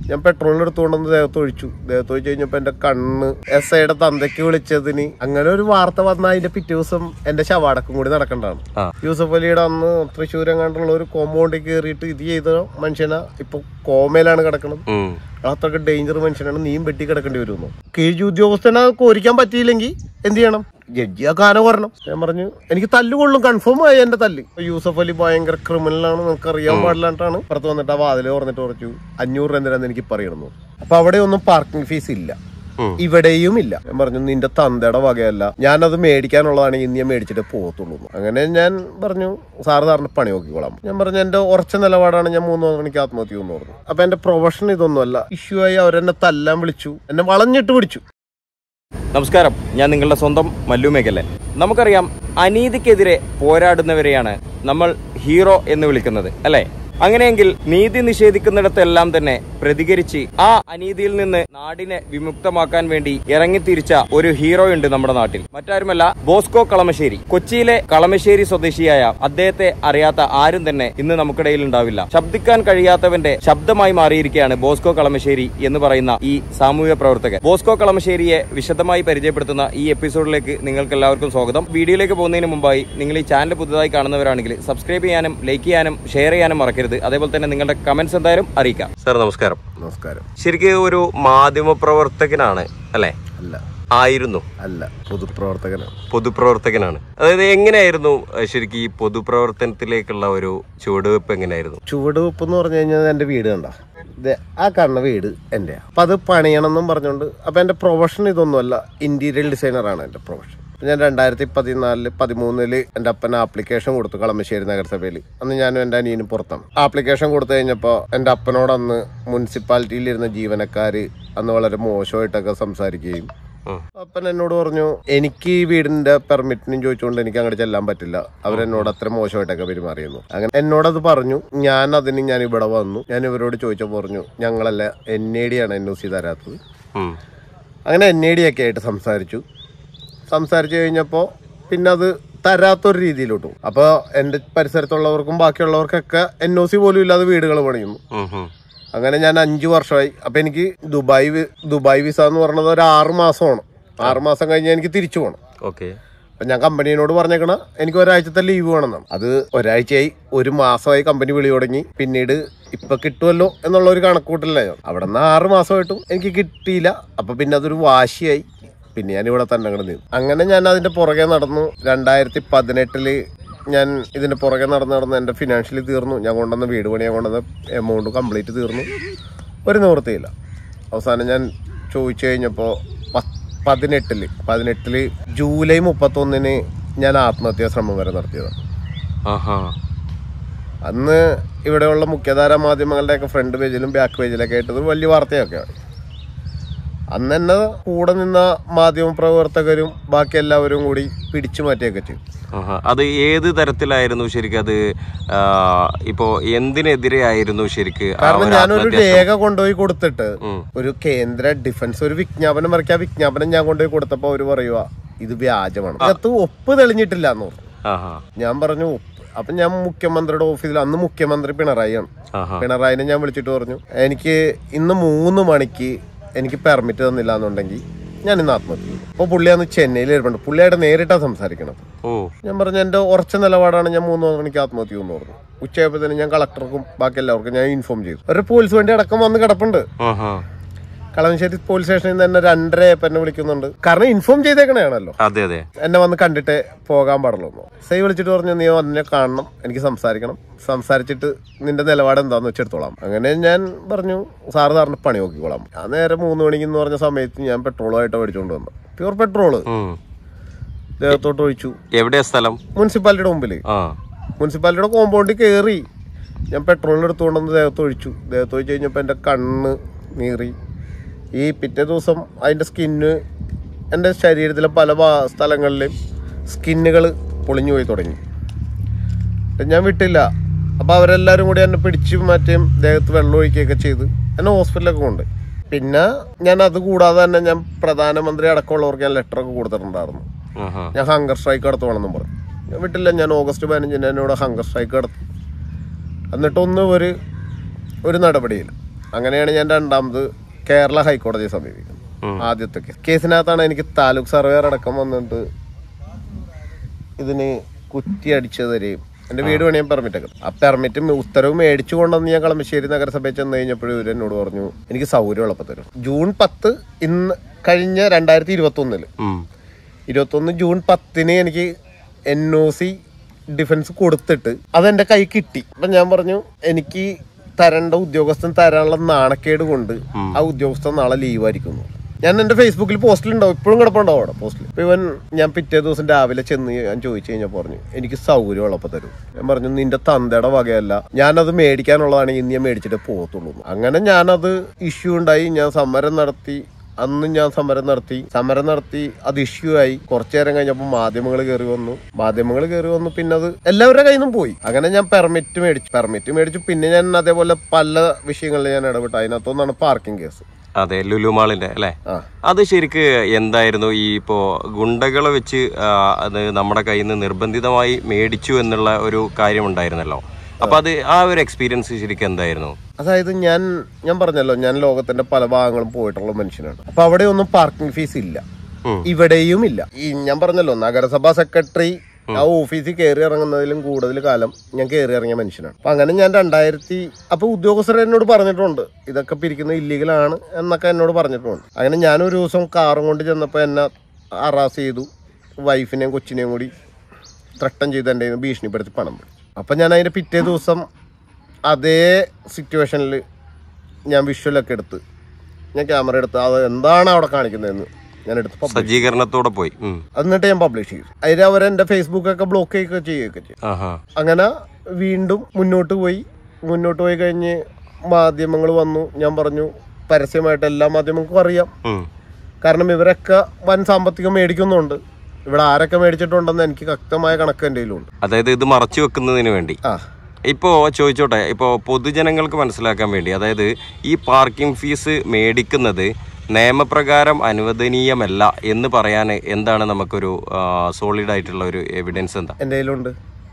ഞാൻ പെട്രോൾ എടുത്തുകൊണ്ടുവന്ന് ദേഹത്ത് ഒഴിച്ചു ദേഹത്ത് ഒഴിച്ച് കഴിഞ്ഞപ്പോ എന്റെ കണ്ണ് എസ് ഐയുടെ തന്തയ്ക്ക് വിളിച്ചതിന് അങ്ങനെ ഒരു വാർത്ത വന്ന അതിന്റെ പിറ്റേ ദിവസം എന്റെ ശവാടക്കം കൂടി നടക്കേണ്ടതാണ് ആ. യൂസഫ് അലിയുടെ അന്ന് തൃശ്ശൂർ എങ്ങാണ്ടുള്ള ഒരു കോമ്പൗണ്ടിൽ കയറിയിട്ട് ഇത് ചെയ്ത മനുഷ്യനെ ഇപ്പൊ കോമയിലാണ് കിടക്കുന്നത് ഉം. അത്രക്ക് ഡേഞ്ചർ മനുഷ്യനാണ് നീയും വെട്ടി കിടക്കേണ്ടി വരുന്നു കീഴ് ഉദ്യോഗസ്ഥനെ കോരിക്കാൻ പറ്റിയില്ലെങ്കിൽ എന്ത് ചെയ്യണം ജഡ്ജി ആ കാന പറയണം ഞാൻ പറഞ്ഞു എനിക്ക് തല്ലുകൊള്ളും കൺഫേം ആയി എന്റെ തല്ല് യൂസഫ് അലി ഭയങ്കര ക്രിമിനലാണ് നമുക്ക് അറിയാൻ പാടില്ലാണ്ടാണ് പുറത്ത് വന്നിട്ട് ആ വാതില് തുറന്നിട്ട് പറഞ്ഞു അഞ്ഞൂറ് രൂപ എന്തിനാന്ന് എനിക്ക് പറയണമെന്ന് അപ്പൊ അവിടെ ഒന്നും പാർക്കിംഗ് ഫീസ് ഇല്ല ഉം. ഇവിടെയും ഇല്ല ഞാൻ പറഞ്ഞു നിന്റെ തന്തയുടെ വകയല്ല ഞാനത് മേടിക്കാനുള്ളതാണ് ഇന്ന് ഞാൻ മേടിച്ചിട്ട് പോകത്തുള്ളൂ എന്ന്. അങ്ങനെ ഞാൻ പറഞ്ഞു സാറ് സാറിന് പണി നോക്കിക്കോളാം ഞാൻ പറഞ്ഞു എന്റെ ഉറച്ച നിലപാടാണ് ഞാൻ മൂന്ന് മണിക്ക് ആത്മഹത്യ എന്ന് പറഞ്ഞു അപ്പൊ എന്റെ പ്രൊഫഷൻ ഇതൊന്നുമല്ല ഇഷ്യൂ ആയി അവരെന്നെ തല്ലാൻ വിളിച്ചു എന്നെ വളഞ്ഞിട്ട് പിടിച്ചു നമസ്കാരം ഞാൻ നിങ്ങളുടെ സ്വന്തം മല്ലു മേഘല്ലേ നമുക്കറിയാം അനീതിക്കെതിരെ പോരാടുന്നവരെയാണ് നമ്മൾ ഹീറോ എന്ന് വിളിക്കുന്നത് അല്ലെ അങ്ങനെയെങ്കിൽ നീതി നിഷേധിക്കുന്നിടത്തെല്ലാം തന്നെ പ്രതികരിച്ച് ആ അനീതിയിൽ നിന്ന് നാടിനെ വിമുക്തമാക്കാൻ വേണ്ടി ഇറങ്ങിത്തിരിച്ച ഒരു ഹീറോ ഉണ്ട് നമ്മുടെ നാട്ടിൽ മറ്റാരുമല്ല ബോസ്കോ കളമശ്ശേരി കൊച്ചിയിലെ കളമശ്ശേരി സ്വദേശിയായ അദ്ദേഹത്തെ അറിയാത്ത ആരും തന്നെ ഇന്ന് നമുക്കിടയിൽ ഉണ്ടാവില്ല ശബ്ദിക്കാൻ കഴിയാത്തവന്റെ ശബ്ദമായി മാറിയിരിക്കുകയാണ് ബോസ്കോ കളമശ്ശേരി എന്ന് പറയുന്ന ഈ സാമൂഹ്യ പ്രവർത്തകൻ ബോസ്കോ കളമശ്ശേരിയെ വിശദമായി പരിചയപ്പെടുത്തുന്ന ഈ എപ്പിസോഡിലേക്ക് നിങ്ങൾക്ക് എല്ലാവർക്കും സ്വാഗതം വീഡിയോയിലേക്ക് പോകുന്നതിന് മുമ്പായി നിങ്ങൾ ഈ ചാനൽ പുതുതായി കാണുന്നവരാണെങ്കിൽ സബ്സ്ക്രൈബ് ചെയ്യാനും ലൈക്ക് ചെയ്യാനും ഷെയർ ചെയ്യാനും മറക്കരുത് അതേപോലെ തന്നെ നിങ്ങളുടെ കമന്റ്സ് എന്തായാലും അറിയിക്കാം സാർ നമസ്കാരം നമസ്കാരം ശരിക്കും ഒരു മാധ്യമ പ്രവർത്തകനാണ് അല്ലെ അല്ല ആയിരുന്നു അല്ല പൊതുപ്രവർത്തകനാണ് പൊതുപ്രവർത്തകനാണ് അതായത് എങ്ങനെയായിരുന്നു അഹ് ശരിക്കും ഈ പൊതുപ്രവർത്തനത്തിലേക്കുള്ള ഒരു ചുവടുവെപ്പ് എങ്ങനെയായിരുന്നു ചുവടുവെപ്പ് എന്ന് പറഞ്ഞു കഴിഞ്ഞാൽ എന്റെ വീട് കണ്ട ആ കാണുന്ന വീട് എന്റെയാ അപ്പൊ അത് പണിയണം എന്നും പറഞ്ഞുകൊണ്ട് അപ്പൊ എന്റെ പ്രൊഫഷൻ ഇതൊന്നുമല്ല ഇന്റീരിയർ ഡിസൈനറാണ് എന്റെ പ്രൊഫഷൻ ഞാൻ രണ്ടായിരത്തി പതിനാലില് പതിമൂന്നില് എന്റെ അപ്പൻ ആപ്ലിക്കേഷൻ കൊടുത്തു കളമശ്ശേരി നഗരസഭയിൽ അന്ന് ഞാനും എന്റെ അനിയനും പുറത്താണ് ആപ്ലിക്കേഷൻ കൊടുത്തു കഴിഞ്ഞപ്പോ എന്റെ അപ്പനോട് അന്ന് മുനിസിപ്പാലിറ്റിയിൽ ഇരുന്ന ജീവനക്കാര് അന്ന് വളരെ മോശമായിട്ടൊക്കെ സംസാരിക്കുകയും ഉം. അപ്പൻ എന്നോട് പറഞ്ഞു എനിക്ക് ഈ വീടിന്റെ പെർമിറ്റിനും ചോദിച്ചുകൊണ്ട് എനിക്ക് അങ്ങോട്ട് ചെല്ലാൻ പറ്റില്ല അവരെന്നോട് അത്ര മോശമായിട്ടൊക്കെ പെരുമാറിയിരുന്നു അങ്ങനെ എന്നോടത് പറഞ്ഞു ഞാൻ അതിന് ഞാൻ ഇവിടെ വന്നു ഞാൻ ഇവരോട് ചോദിച്ചപ്പോൾ പറഞ്ഞു ഞങ്ങളല്ല എൻ എ ഡി ആണ് എൻ ഒ സി തരാത്തത് ഉം. അങ്ങനെ എൻ എ ഡി ഒക്കെ ആയിട്ട് സംസാരിച്ചു സംസാരിച്ചു കഴിഞ്ഞപ്പോൾ പിന്നെ അത് തരാത്തൊരു രീതിയിലോട്ടു അപ്പോൾ എൻ്റെ പരിസരത്തുള്ളവർക്കും ബാക്കിയുള്ളവർക്കൊക്കെ എൻ ഒ സി പോലും ഇല്ലാതെ വീടുകൾ പണിയുന്നു ഉം, ഉം. അങ്ങനെ ഞാൻ അഞ്ചു വർഷമായി അപ്പൊ എനിക്ക് ദുബായ് വി- ദുബായ് വിസ എന്ന് പറയുന്നത് ഒരു ആറ് മാസമാണ് ആറ് മാസം കഴിഞ്ഞ് എനിക്ക് തിരിച്ചു പോകണം ഓക്കെ അപ്പൊ ഞാൻ കമ്പനീനോട് പറഞ്ഞേക്കണ എനിക്ക് ഒരാഴ്ചത്തെ ലീവ് വേണമെന്നാണ് അത് ഒരാഴ്ചയായി ഒരു മാസമായി കമ്പനി വിളി തുടങ്ങി പിന്നീട് ഇപ്പൊ കിട്ടുമല്ലോ എന്നുള്ള ഒരു കണക്കൂട്ടില്ല ഞാൻ അവിടെ നിന്ന് ആറ് മാസമായിട്ടും എനിക്ക് കിട്ടിയില്ല അപ്പൊ പിന്നെ അതൊരു വാശിയായി പിന്നെ ഞാൻ ഇവിടെ തന്നെ അങ്ങോട്ട് നിന്നു അങ്ങനെ ഞാൻ അതിന്റെ പുറകെ നടന്നു രണ്ടായിരത്തി പതിനെട്ടില് ഞാൻ ഇതിന്റെ പുറകെ നടന്ന് നടന്ന് എന്റെ ഫിനാൻഷ്യലി തീർന്നു ഞാൻ കൊണ്ടുവന്ന വീട് പണിയാൻ കൊണ്ടുവന്ന എമൗണ്ട് കംപ്ലീറ്റ് തീർന്നു ഒരു നിവൃത്തിയില്ല അവസാനം ഞാൻ ചോദിച്ചു കഴിഞ്ഞപ്പോൾ പതിനെട്ടില് പതിനെട്ടില് ജൂലൈ മുപ്പത്തൊന്നിന് ഞാൻ ആത്മഹത്യാ ശ്രമം വരെ നടത്തിയതാണ് ആഹാ അന്ന് ഇവിടെയുള്ള മുഖ്യധാര മാധ്യമങ്ങളുടെയൊക്കെ ഫ്രണ്ട് പേജിലും ബാക്ക് പേജിലൊക്കെ ആയിട്ട് ഇത് വലിയ വാർത്തയൊക്കെ ആയി. അന്ന് തന്നെ കൂടെ നിന്ന മാധ്യമ പ്രവർത്തകരും ബാക്കി എല്ലാവരും കൂടി പിടിച്ചു മാറ്റിയൊക്കെ ചെയ്തു ആഹാ. അത് ഏത് തരത്തിലായിരുന്നു ശരിക്കും അത് ആ, ഇപ്പോ എന്തിനെതിരെ ആയിരുന്നു ശരിക്ക് ആ കാരണം ഒരു ഞാനൊരു ആത്മഹത്യാ ശ്രമം? രേഖ കൊണ്ടുപോയി കൊടുത്തിട്ട് ഉം. ഒരു കേന്ദ്ര ഡിഫൻസ് ഒരു വിജ്ഞാപനം ഇറക്കിയ ആ വിജ്ഞാപനം ഞാൻ കൊണ്ടുപോയി കൊടുത്തപ്പോ അവര് പറയുക ഇത് വ്യാജമാണ് അകത്ത് ഒപ്പ് തെളിഞ്ഞിട്ടില്ല എന്ന് പറഞ്ഞു ആഹാ ഞാൻ പറഞ്ഞു ഒപ്പ് അപ്പൊ ഞാൻ മുഖ്യമന്ത്രിയുടെ ഓഫീസിൽ അന്ന് മുഖ്യമന്ത്രി പിണറായിയാണ് ആഹാ പിണറായിനെ ഞാൻ വിളിച്ചിട്ട് പറഞ്ഞു എനിക്ക് ഇന്ന് മൂന്ന് മണിക്ക് എനിക്ക് പെർമിറ്റ് തന്നില്ല എന്നുണ്ടെങ്കിൽ ഞാൻ ഇന്ന് ആത്മഹത്യ ചെയ്യും അപ്പോൾ പുള്ളി അന്ന് ചെന്നൈയിൽ ഇരുപ്പുണ്ട് പുള്ളിയായിട്ട് നേരിട്ടാണ് സംസാരിക്കണത് ഓ ഞാൻ പറഞ്ഞു എൻ്റെ ഉറച്ച നിലപാടാണ് ഞാൻ മൂന്ന് മണിക്ക് ആത്മഹത്യ ചെയ്യുമെന്ന് പറഞ്ഞു ഉച്ചയായപ്പോഴത്തേനും ഞാൻ കളക്ടർക്കും ബാക്കി എല്ലാവർക്കും ഞാൻ ഇൻഫോം ചെയ്തു ഒരു പോലീസ് വണ്ടി അടക്കം വന്ന് കിടപ്പുണ്ട് ആഹാ കളമശ്ശേരി പോലീസ് സ്റ്റേഷനിൽ നിന്ന് തന്നെ രണ്ടര ആയപ്പോൾ എന്നെ വിളിക്കുന്നുണ്ട് കാരണം ഇൻഫോം ചെയ്തേക്കണയാണല്ലോ അതെ അതെ എന്നെ വന്ന് കണ്ടിട്ടേ പോകാൻ പാടുള്ളൂ എന്ന്. സൈ വിളിച്ചിട്ട് പറഞ്ഞു നീ വന്നെ കാണണം എനിക്ക് സംസാരിക്കണം സംസാരിച്ചിട്ട് നിന്റെ നിലപാട് എന്താന്ന് വെച്ചെടുത്തോളാം അങ്ങനെ ഞാൻ പറഞ്ഞു സാറ് സാറിന് പണി നോക്കിക്കോളാം ഞാൻ നേരെ മൂന്ന് മണിക്ക് എന്ന് പറഞ്ഞ സമയത്ത് ഞാൻ പെട്രോളുമായിട്ട് മേടിച്ചുകൊണ്ട് വന്നു പ്യൂർ പെട്രോള് ഉം. ദേഹത്തോട്ട് ഒഴിച്ചു എവിടെയാ സ്ഥലം മുനിസിപ്പാലിറ്റിയുടെ മുമ്പിൽ ആ മുനിസിപ്പാലിറ്റിയുടെ കോമ്പൗണ്ടിൽ കയറി ഞാൻ പെട്രോൾ എടുത്തുകൊണ്ടുവന്ന് ദേഹത്ത് ഒഴിച്ചു ദേഹത്ത് ഒഴിച്ച് കഴിഞ്ഞപ്പോൾ എൻ്റെ കണ്ണ് നീറി ഈ പിറ്റേ ദിവസം അതിൻ്റെ സ്കിന്ന് എൻ്റെ ശരീരത്തിലെ പല ഭാ- സ്ഥലങ്ങളിലും സ്കിന്നുകൾ പൊളിഞ്ഞു പോയി തുടങ്ങി എന്നിട്ട് ഞാൻ വിട്ടില്ല അപ്പോൾ അവരെല്ലാവരും കൂടി എന്നെ പിടിച്ച് മാറ്റുകയും ദേഹത്ത് വെള്ളം ഒഴിക്കുകയൊക്കെ ചെയ്ത് എന്നെ ഹോസ്പിറ്റലൊക്കെ കൊണ്ട് പിന്നെ ഞാൻ അത് കൂടാതെ തന്നെ ഞാൻ പ്രധാനമന്ത്രി അടക്കമുള്ളവർക്ക് ഞാൻ ലെറ്ററൊക്കെ കൊടുത്തിട്ടുണ്ടായിരുന്നു ആഹാ ഞാൻ ഹങ്കർ സ്ട്രൈക്ക് നടത്തുവാണെന്നും പറഞ്ഞു ഞാൻ വിട്ടില്ല ഞാൻ ഓഗസ്റ്റ് പതിനഞ്ചിന് എന്നോട് ഹങ്കർ സ്ട്രൈക്ക് നടത്തി എന്നിട്ടൊന്നും ഒരു ഒരു നടപടിയില്ല അങ്ങനെയാണ് ഞാൻ രണ്ടാമത് കേരള ഹൈക്കോടതിയെ സമീപിക്കുന്നത് ഉം. ആദ്യത്തെ കേസ് കേസിനകത്താണ് എനിക്ക് താലൂക്ക് സർവേയർ അടക്കം വന്നിട്ട് ഇതിന് കുറ്റി അടിച്ചത് തരെയും എന്റെ വീട് പണിയാൻ പെർമിറ്റ് ഒക്കെ ആ പെർമിറ്റ് ഉത്തരവ് മേടിച്ചു കൊണ്ടുവന്ന് ഞാൻ കളമശ്ശേരി നഗരസഭയിൽ ചെന്ന് കഴിഞ്ഞപ്പോഴും ഇവർ എന്നോട് പറഞ്ഞു എനിക്ക് സൗകര്യം ഉള്ളപ്പോൾ തരും ജൂൺ പത്ത് ഇന്ന് കഴിഞ്ഞ രണ്ടായിരത്തി ഇരുപത്തി ഒന്നില് ഉം. ഇരുപത്തൊന്ന് ജൂൺ പത്തിന് എനിക്ക് എൻ ഒ സി ഡിഫൻസ് കൊടുത്തിട്ട് അതെന്റെ കൈ കിട്ടി അപ്പൊ ഞാൻ പറഞ്ഞു എനിക്ക് തരേണ്ട ഉദ്യോഗസ്ഥൻ തരാനുള്ള നാണക്കേട് കൊണ്ട് ആ ഉദ്യോഗസ്ഥൻ നാളെ ലീവായിരിക്കുന്നു ഞാൻ എന്റെ ഫേസ്ബുക്കിൽ പോസ്റ്റിലുണ്ടാവും ഇപ്പോഴും കിടപ്പുണ്ടാവും അവിടെ പോസ്റ്റിൽ ഇപ്പൊ ഇവൻ ഞാൻ പിറ്റേ ദിവസം രാവിലെ ചെന്ന് ഞാൻ ചോദിച്ചു കഴിഞ്ഞാൽ പറഞ്ഞു എനിക്ക് സൗകര്യം ഉള്ളപ്പോൾ തരും ഞാൻ പറഞ്ഞു നിന്റെ തന്തയുടെ വകയല്ല ഞാനത് മേടിക്കാനുള്ളതാണെങ്കിൽ ഇന്ന് ഞാൻ മേടിച്ചിട്ട് പോകത്തുള്ളൂ എന്ന്." അങ്ങനെ ഞാനത് ഇഷ്യൂ ഉണ്ടായി ഞാൻ സമരം നടത്തി അന്ന് ഞാൻ സമരം നടത്തി സമരം നടത്തി അത് ഇഷ്യൂ ആയി കുറച്ചു നേരം കഴിഞ്ഞപ്പോൾ മാധ്യമങ്ങൾ കയറി വന്നു മാധ്യമങ്ങൾ കയറി വന്നു പിന്നെ അത് എല്ലാവരുടെ കയ്യിൽ നിന്നും പോയി അങ്ങനെ ഞാൻ പെർമിറ്റ് മേടിച്ചു പെർമിറ്റ് മേടിച്ചു പിന്നെ ഞാൻ അതേപോലെ പല വിഷയങ്ങളിൽ ഞാൻ ഇടപെട്ടു അതിനകത്തൊന്നാണ് പാർക്കിംഗ് കേസ് അതെ ലുലുമാളിന്റെ അല്ലേ ആ അത് ശരിക്ക് എന്തായിരുന്നു ഈ ഇപ്പോ ഗുണ്ടകളെ വെച്ച് ആ, അത് നമ്മുടെ കയ്യിൽ നിന്ന് നിർബന്ധിതമായി മേടിച്ചു എന്നുള്ള ഒരു കാര്യമുണ്ടായിരുന്നല്ലോ അപ്പൊ അത് ആ ഒരു എക്സ്പീരിയൻസ് ശരിക്കും എന്തായിരുന്നു അതായത് ഞാൻ ഞാൻ പറഞ്ഞല്ലോ ഞാൻ ലോകത്തിന്റെ പല ഭാഗങ്ങളും പോയിട്ടുള്ള മനുഷ്യനാണ് അപ്പൊ അവിടെ ഒന്നും പാർക്കിംഗ് ഫീസ് ഇല്ല ഉം. ഇവിടെയും ഇല്ല ഈ ഞാൻ പറഞ്ഞല്ലോ നഗരസഭാ സെക്രട്ടറി ആ ഓഫീസിൽ കയറി ഇറങ്ങുന്നതിലും കൂടുതൽ കാലം ഞാൻ കയറി ഇറങ്ങിയ മനുഷ്യനാണ് അപ്പൊ അങ്ങനെ ഞാൻ രണ്ടായിരത്തി അപ്പൊ ഉദ്യോഗസ്ഥർ എന്നോട് പറഞ്ഞിട്ടുണ്ട് ഇതൊക്കെ പിരിക്കുന്നത് ഇല്ലീഗലാണ് എന്നൊക്കെ എന്നോട് പറഞ്ഞിട്ടുണ്ട് അങ്ങനെ ഞാൻ ഒരു ദിവസം കാറും കൊണ്ട് ചെന്നപ്പോൾ എന്നെ അറാസ് ചെയ്തു വൈഫിനെയും കൊച്ചിനെയും കൂടി ത്രട്ടം ചെയ്ത് എൻ്റെ കയ്യിൽ നിന്ന് ഭീഷണിപ്പെടുത്തി പണം പിടിച്ചു അപ്പം ഞാൻ അതിൻ്റെ പിറ്റേ ദിവസം അതേ സിറ്റുവേഷനിൽ ഞാൻ വിഷ്വലൊക്കെ എടുത്ത് ഞാൻ ക്യാമറ എടുത്ത് അത് എന്താണ് അവിടെ കാണിക്കുന്നതെന്ന് ഞാൻ എടുത്ത് പബ്ലിഷ് സജ്ജീകരണത്തോടെ പോയി ഉം. എന്നിട്ട് ഞാൻ പബ്ലിഷ് ചെയ്തു അതിൽ അവർ എൻ്റെ ഫേസ്ബുക്കൊക്കെ ബ്ലോക്ക് ചെയ്യുകയൊക്കെ ചെയ്യുകയൊക്കെ ചെയ്യും ആഹാ അങ്ങനെ വീണ്ടും മുന്നോട്ട് പോയി മുന്നോട്ട് പോയി കഴിഞ്ഞ് മാധ്യമങ്ങൾ വന്നു ഞാൻ പറഞ്ഞു പരസ്യമായിട്ട് എല്ലാ മാധ്യമങ്ങൾക്കും അറിയാം ഉം. കാരണം ഇവരൊക്കെ വൻ സാമ്പത്തികം മേടിക്കുന്നുണ്ട് ഇവിടെ ആരൊക്കെ മേടിച്ചിട്ടുണ്ടെന്ന് എനിക്ക് വ്യക്തമായ കണക്ക് എൻ്റെ കയ്യിലുണ്ട് അതായത് ഇത് മറച്ചു വെക്കുന്നതിന് വേണ്ടി ആ ഇപ്പോ ചോദിച്ചോട്ടെ ഇപ്പോ പൊതുജനങ്ങൾക്ക് മനസ്സിലാക്കാൻ വേണ്ടി അതായത് ഈ പാർക്കിംഗ് ഫീസ് മേടിക്കുന്നത് നിയമപ്രകാരം അനുവദനീയമല്ല എന്ന് പറയാൻ എന്താണ് നമുക്കൊരു സോളിഡ് ആയിട്ടുള്ള ഒരു എവിഡൻസ് എന്താ എൻ്റെ കയ്യിലുണ്ട്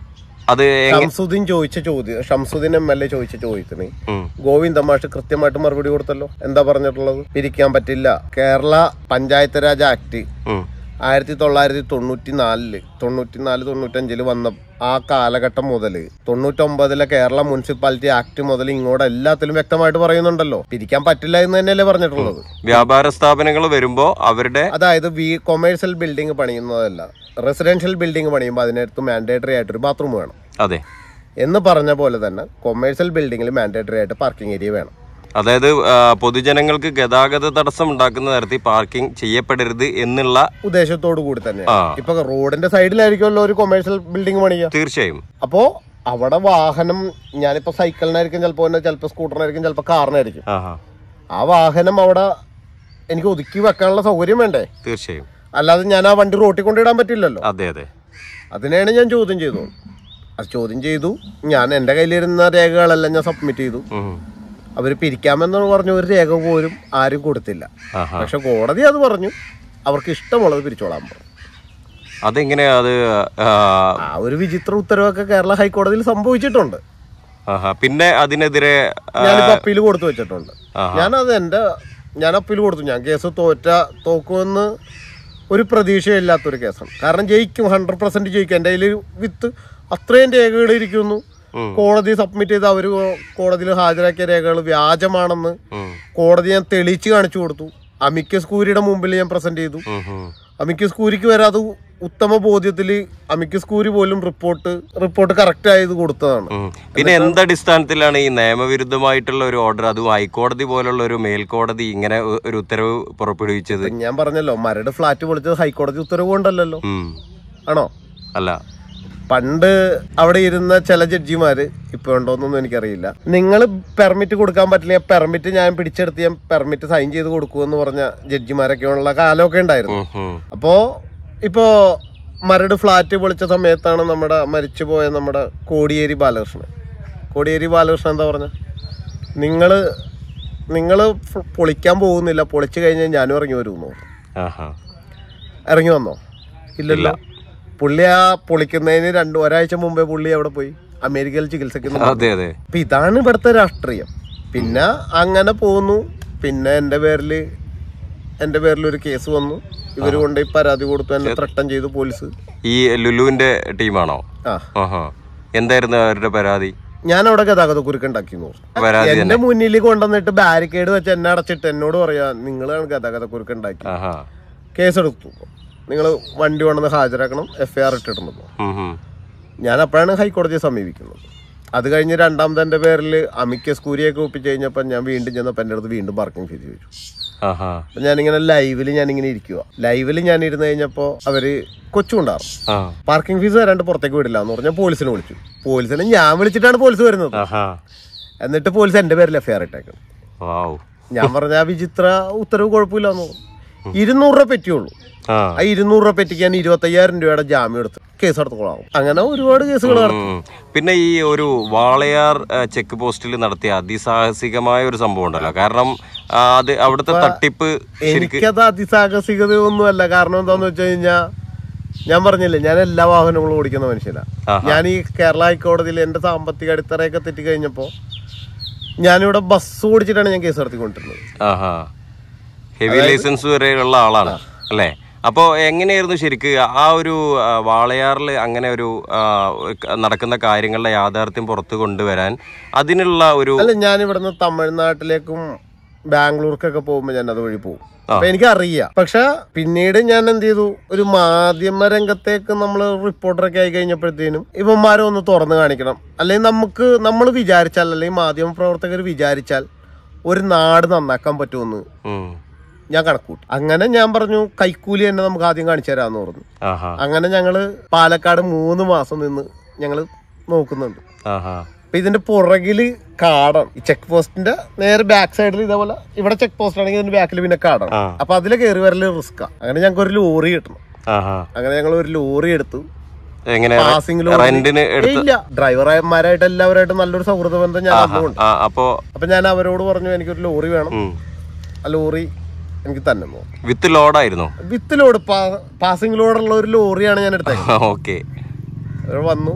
അത് എങ്ങ- ഷംസുദ്ദീൻ ചോദിച്ച ചോദ്യം ഷംസുദ്ദീൻ എം എൽ എ ചോദിച്ച ചോദ്യത്തിന് ഉം. ഗോവിന്ദ മാഷ് കൃത്യമായിട്ട് മറുപടി കൊടുത്തല്ലോ എന്താ പറഞ്ഞിട്ടുള്ളത് പിരിക്കാൻ പറ്റില്ല കേരള പഞ്ചായത്ത് രാജ് ആക്ട് ഉം. ആയിരത്തി തൊള്ളായിരത്തി തൊണ്ണൂറ്റി നാലില് തൊണ്ണൂറ്റി നാല് തൊണ്ണൂറ്റഞ്ചില് വന്ന ആ കാലഘട്ടം മുതൽ തൊണ്ണൂറ്റൊമ്പതിലെ കേരള മുനിസിപ്പാലിറ്റി ആക്ട് മുതൽ ഇങ്ങോട്ട് എല്ലാത്തിലും വ്യക്തമായിട്ട് പറയുന്നുണ്ടല്ലോ പിരിക്കാൻ പറ്റില്ല എന്ന് തന്നെയല്ലേ പറഞ്ഞിട്ടുള്ളത് വ്യാപാര സ്ഥാപനങ്ങൾ വരുമ്പോൾ അവരുടെ അതായത് വി കൊമേഴ്സ്യൽ ബിൽഡിംഗ് പണിയുന്നതല്ല റെസിഡൻഷ്യൽ ബിൽഡിംഗ് പണിയുമ്പോൾ അതിനകത്ത് മാൻഡേറ്ററി ആയിട്ടൊരു ബാത്റൂം വേണം അതെ എന്ന് പറഞ്ഞ പോലെ തന്നെ കൊമേഴ്സ്യൽ ബിൽഡിങ്ങിൽ മാൻഡേറ്ററി ആയിട്ട് പാർക്കിംഗ് ഏരിയ വേണം അതായത് ആ, പൊതുജനങ്ങൾക്ക് ഗതാഗത തടസ്സം ഉണ്ടാക്കുന്ന തരത്തിൽ പാർക്കിംഗ് ചെയ്യപ്പെടരുത് എന്നുള്ള ഉദ്ദേശത്തോടു കൂടി തന്നെ ആ. ഇപ്പൊ റോഡിന്റെ സൈഡിലായിരിക്കുമല്ലോ ഒരു കൊമേഴ്സ്യൽ ബിൽഡിംഗ് പണിയുക തീർച്ചയായും അപ്പോ അവിടെ വാഹനം ഞാനിപ്പോ സൈക്കിളിനായിരിക്കും ചിലപ്പോ ചിലപ്പോ സ്കൂട്ടറിനായിരിക്കും ചിലപ്പോ കാറിനായിരിക്കും ആഹാ ആ വാഹനം അവിടെ എനിക്ക് ഒതുക്കി വെക്കാനുള്ള സൗകര്യം വേണ്ടേ തീർച്ചയായും അല്ലാതെ ഞാൻ ആ വണ്ടി റോട്ടിൽ കൊണ്ടിടാൻ പറ്റില്ലല്ലോ അതെ അതെ അതിനെയാണ് ഞാൻ ചോദ്യം ചെയ്തത് അത് ചോദ്യം ചെയ്തു ഞാൻ എൻ്റെ കയ്യിലിരുന്ന രേഖകളെല്ലാം ഞാൻ സബ്മിറ്റ് ചെയ്തു ഉം. അവർ പിരിക്കാമെന്ന് പറഞ്ഞ ഒരു രേഖ പോലും ആരും കൊടുത്തില്ല ആഹാ പക്ഷെ കോടതി അത് പറഞ്ഞു അവർക്ക് ഇഷ്ടമുള്ളത് പിരിച്ചോളാൻ പറഞ്ഞു അതെങ്ങനെയാ അത് ആ, ആ ഒരു വിചിത്ര ഉത്തരവൊക്കെ കേരള ഹൈക്കോടതിയിൽ സംഭവിച്ചിട്ടുണ്ട് ആഹാ പിന്നെ അതിനെതിരെ ആ, ഞാനിപ്പോ അപ്പീൽ കൊടുത്തു വെച്ചിട്ടുണ്ട് ആഹാ. ഞാനത് എൻ്റെ ഞാൻ അപ്പീൽ കൊടുത്തു ഞാൻ കേസ് തോറ്റ തോക്കുമെന്ന് ഒരു പ്രതീക്ഷയില്ലാത്തൊരു കേസാണ് കാരണം ജയിക്കും ഹൺഡ്രഡ് പെർസെന്റ് ജയിക്കും എൻ്റെ കയ്യിൽ വിത്ത് അത്രയും രേഖകൾ ഇരിക്കുന്നു ഉം. കോടതി സബ്മിറ്റ് ചെയ്ത് അവർ കോടതിയിൽ ഹാജരാക്കിയ രേഖകൾ വ്യാജമാണെന്ന് ഉം. കോടതി ഞാൻ തെളിയിച്ച് കാണിച്ചു കൊടുത്തു അമിക്കസ് കൂരിയുടെ മുമ്പിൽ ഞാൻ പ്രസന്റ് ചെയ്തു ഉം, ഉം. അമിക്കസ് കൂരിക്ക് വരെ അത് ഉത്തമ ബോധ്യത്തിൽ അമിക്കസ് കൂരി പോലും റിപ്പോർട്ട് റിപ്പോർട്ട് കറക്റ്റ് ആയത് കൊടുത്തതാണ് ഉം. പിന്നെ എന്തടിസ്ഥാനത്തിലാണ് ഈ നിയമവിരുദ്ധമായിട്ടുള്ള ഒരു ഓർഡർ അതും ഹൈക്കോടതി പോലുള്ള ഒരു മേൽക്കോടതി ഇങ്ങനെ ഒ- ഒരു ഉത്തരവ് പുറപ്പെടുവിച്ചത് ഞാൻ പറഞ്ഞല്ലോ മരട് ഫ്ലാറ്റ് പൊളിച്ചത് ഹൈക്കോടതി ഉത്തരവ് കൊണ്ടല്ലല്ലോ ഉം. ആണോ അല്ല പണ്ട് അവിടെ ഇരുന്ന ചില ജഡ്ജിമാര് ഇപ്പൊ ഉണ്ടോന്നൊന്നും എനിക്കറിയില്ല നിങ്ങൾ പെർമിറ്റ് കൊടുക്കാൻ പറ്റില്ല പെർമിറ്റ് ഞാൻ പിടിച്ചെടുത്ത് ഞാൻ പെർമിറ്റ് സൈൻ ചെയ്ത് കൊടുക്കുമെന്ന് പറഞ്ഞ ജഡ്ജിമാരൊക്കെ ഉള്ള കാലമൊക്കെ ഉണ്ടായിരുന്നു ഉം, ഉം. അപ്പോ ഇപ്പോ മരട് ഫ്ലാറ്റ് പൊളിച്ച സമയത്താണ് നമ്മുടെ മരിച്ചുപോയ നമ്മുടെ കോടിയേരി ബാലകൃഷ്ണൻ കോടിയേരി ബാലകൃഷ്ണൻ എന്താ പറഞ്ഞ നിങ്ങള് നിങ്ങള് ഫ- പൊളിക്കാൻ പോകുന്നില്ല പൊളിച്ചു കഴിഞ്ഞാൽ ഞാനും ഇറങ്ങി വരുമെന്ന് പറഞ്ഞു ആഹാ ഇറങ്ങി വന്നോ ഇല്ലല്ലോ പുള്ളി ആ പൊളിക്കുന്നതിന് രണ്ട് ഒരാഴ്ച മുമ്പേ പുള്ളി അവിടെ പോയി അമേരിക്കയിൽ ചികിത്സയ്ക്ക് അതെ അതെ അപ്പൊ ഇതാണ് ഇവിടുത്തെ രാഷ്ട്രീയം പിന്നെ അങ്ങനെ പോന്നു പിന്നെ എൻ്റെ പേരിൽ എൻ്റെ പേരിൽ ഒരു കേസ് വന്നു ഇവർ കൊണ്ടുപോയി പരാതി കൊടുത്തു എന്നെ ത്രട്ടം ചെയ്തു പോലീസ് ഈ ലുലുവിന്റെ ടീമാണോ ആ ആഹാ എന്തായിരുന്നു അവരുടെ പരാതി ഞാൻ അവിടെ ഗതാഗത കുരുക്കുണ്ടാക്കി എന്ന് പറഞ്ഞു പരാതി എന്റെ മുന്നിൽ കൊണ്ടുവന്നിട്ട് ബാരിക്കേഡ് വെച്ച് എന്നെ അടച്ചിട്ട് എന്നോട് പറയാ നിങ്ങളാണ് ഗതാഗത കുരുക്കുണ്ടാക്കി ആഹാ കേസെടുത്തു നിങ്ങൾ വണ്ടി കൊണ്ടുവന്ന് ഹാജരാക്കണം എഫ് ഐ ആർ ഇട്ടിട്ടുണ്ടെന്നു ഉം, ഉം. ഞാൻ അപ്പോഴാണ് ഹൈക്കോടതിയെ സമീപിക്കുന്നത് അത് കഴിഞ്ഞ് രണ്ടാമത്തെ എൻ്റെ പേരിൽ അമിക്കസ് കൂരിയൊക്കെ ഒപ്പിച്ച് കഴിഞ്ഞപ്പോൾ ഞാൻ വീണ്ടും ചെന്നപ്പോൾ എൻ്റെ അടുത്ത് വീണ്ടും പാർക്കിംഗ് ഫീസ് ചോദിച്ചു ആഹാ അപ്പം ഞാനിങ്ങനെ ലൈവിൽ ഞാനിങ്ങനെ ഇരിക്കുക ലൈവിൽ ഞാൻ ഇരുന്ന് കഴിഞ്ഞപ്പോൾ അവർ കൊച്ചുണ്ടാറും ആ പാർക്കിംഗ് ഫീസ് തരാണ്ട് പുറത്തേക്ക് വിടില്ല എന്ന് പറഞ്ഞാൽ പോലീസിനെ വിളിച്ചു പോലീസിനെ ഞാൻ വിളിച്ചിട്ടാണ് പോലീസ് വരുന്നത് ആഹാ എന്നിട്ട് പോലീസ് എൻ്റെ പേരിൽ എഫ് ഐ ആർ ഇട്ടേക്കണം വാവ് ഞാൻ പറഞ്ഞ ആ വിചിത്ര ഉത്തരവ് കുഴപ്പമില്ലെന്ന് പറഞ്ഞു ഇരുന്നൂറ് രൂപ പറ്റിയുള്ളൂ ആ ആ ഇരുന്നൂറ് രൂപ പറ്റിക്കാൻ ഇരുപത്തയ്യായിരം രൂപയുടെ ജാമ്യം എടുത്ത് കേസ് എടുത്തോളാം അങ്ങനെ ഒരുപാട് കേസുകൾ നടത്തി ഉം. പിന്നെ ഈ ഒരു വാളയാർ ആ, ചെക്ക് പോസ്റ്റിൽ നടത്തിയ അതിസാഹസികമായ ഒരു സംഭവം ഉണ്ടല്ലോ കാരണം ആ, അത് അവിടുത്തെ തട്ടിപ്പ് ശരിക്ക് എനിക്കത് അതിസാഹസികത ഒന്നുമല്ല കാരണം എന്താന്ന് വെച്ച് കഴിഞ്ഞാ ഞാൻ പറഞ്ഞില്ലേ ഞാൻ എല്ലാ വാഹനങ്ങളും ഓടിക്കുന്ന മനുഷ്യനാ ആഹാ. ഞാൻ ഈ കേരള ഹൈക്കോടതിയിൽ എന്റെ സാമ്പത്തിക അടിത്തറയൊക്കെ തെറ്റി കഴിഞ്ഞപ്പോ ഞാനിവിടെ ബസ് ഓടിച്ചിട്ടാണ് ഞാൻ കേസ് നടത്തിക്കൊണ്ടിരുന്നത് ആഹാ ഹെവി ലൈസൻസ് വരെയുള്ള ആളാണ് അല്ലേ അപ്പോൾ എങ്ങനെയായിരുന്നു ശരിക്ക് ആ ഒരു ആ, വാളയാറിൽ അങ്ങനെ ഒരു ആ, ക- നടക്കുന്ന കാര്യങ്ങളുടെ യാഥാർത്ഥ്യം പുറത്ത് കൊണ്ടുവരാൻ അതിനുള്ള ഒരു അല്ല ഞാൻ ഇവിടുന്ന് തമിഴ്നാട്ടിലേക്കും ബാംഗ്ലൂർക്കൊക്കെ പോകുമ്പോൾ ഞാൻ അതുവഴി പോകും അപ്പൊ എനിക്കറിയാം പക്ഷെ പിന്നീട് ഞാൻ എന്ത് ചെയ്തു ഒരു മാധ്യമ രംഗത്തേക്ക് നമ്മൾ റിപ്പോർട്ടറൊക്കെ ആയി കഴിഞ്ഞപ്പോഴത്തേനും ഇവന്മാരെ ഒന്ന് തുറന്നു കാണിക്കണം അല്ലെങ്കിൽ നമുക്ക് നമ്മൾ വിചാരിച്ചാൽ അല്ലെങ്കിൽ മാധ്യമ പ്രവർത്തകർ വിചാരിച്ചാൽ ഒരു നാട് നന്നാക്കാൻ പറ്റുമെന്ന് ഉം. ഞാൻ കണക്കൂട്ടി അങ്ങനെ ഞാൻ പറഞ്ഞു കൈക്കൂലി തന്നെ നമുക്ക് ആദ്യം കാണിച്ചു തരാമെന്ന് പറഞ്ഞു ആഹാ അങ്ങനെ ഞങ്ങള് പാലക്കാട് മൂന്ന് മാസം നിന്ന് ഞങ്ങള് നോക്കുന്നുണ്ട് ആഹാ അപ്പൊ ഇതിന്റെ പുറകില് കാടാണ് ഈ ചെക്ക് പോസ്റ്റിന്റെ നേരെ ബാക്ക് സൈഡിൽ ഇതേപോലെ ഇവിടെ ചെക്ക് പോസ്റ്റ് ആണെങ്കിൽ ഇതിന്റെ ബാക്കിൽ പിന്നെ കാടാണ് ആ. അപ്പൊ അതിലെ കയറി വരല് റിസ്ക്കാ അങ്ങനെ ഞങ്ങൾക്ക് ഒരു ലോറി കിട്ടണം ആഹാ അങ്ങനെ ഞങ്ങൾ ഒരു ലോറി എടുത്തു എങ്ങനെ പാസിംഗ് ലോറി റെന്റിന് എടുത്ത് ഇല്ല ഡ്രൈവർമാരായിട്ട് എല്ലാവരായിട്ടും നല്ലൊരു സൗഹൃദ ബന്ധം ഞാൻ അന്നുണ്ട് ആ അപ്പോ അപ്പൊ ഞാൻ അവരോട് പറഞ്ഞു എനിക്കൊരു ലോറി വേണം ഉം. ആ ലോറി എനിക്ക് തന്നെ എന്ന് പറഞ്ഞു. വിത്ത് ലോഡായിരുന്നു വിത്ത് ലോഡ് പാസിംഗ് ലോഡുള്ള ഒരു ലോറിയാണ് ഞാൻ എടുത്തത് ഓക്കെ അവർ വന്നു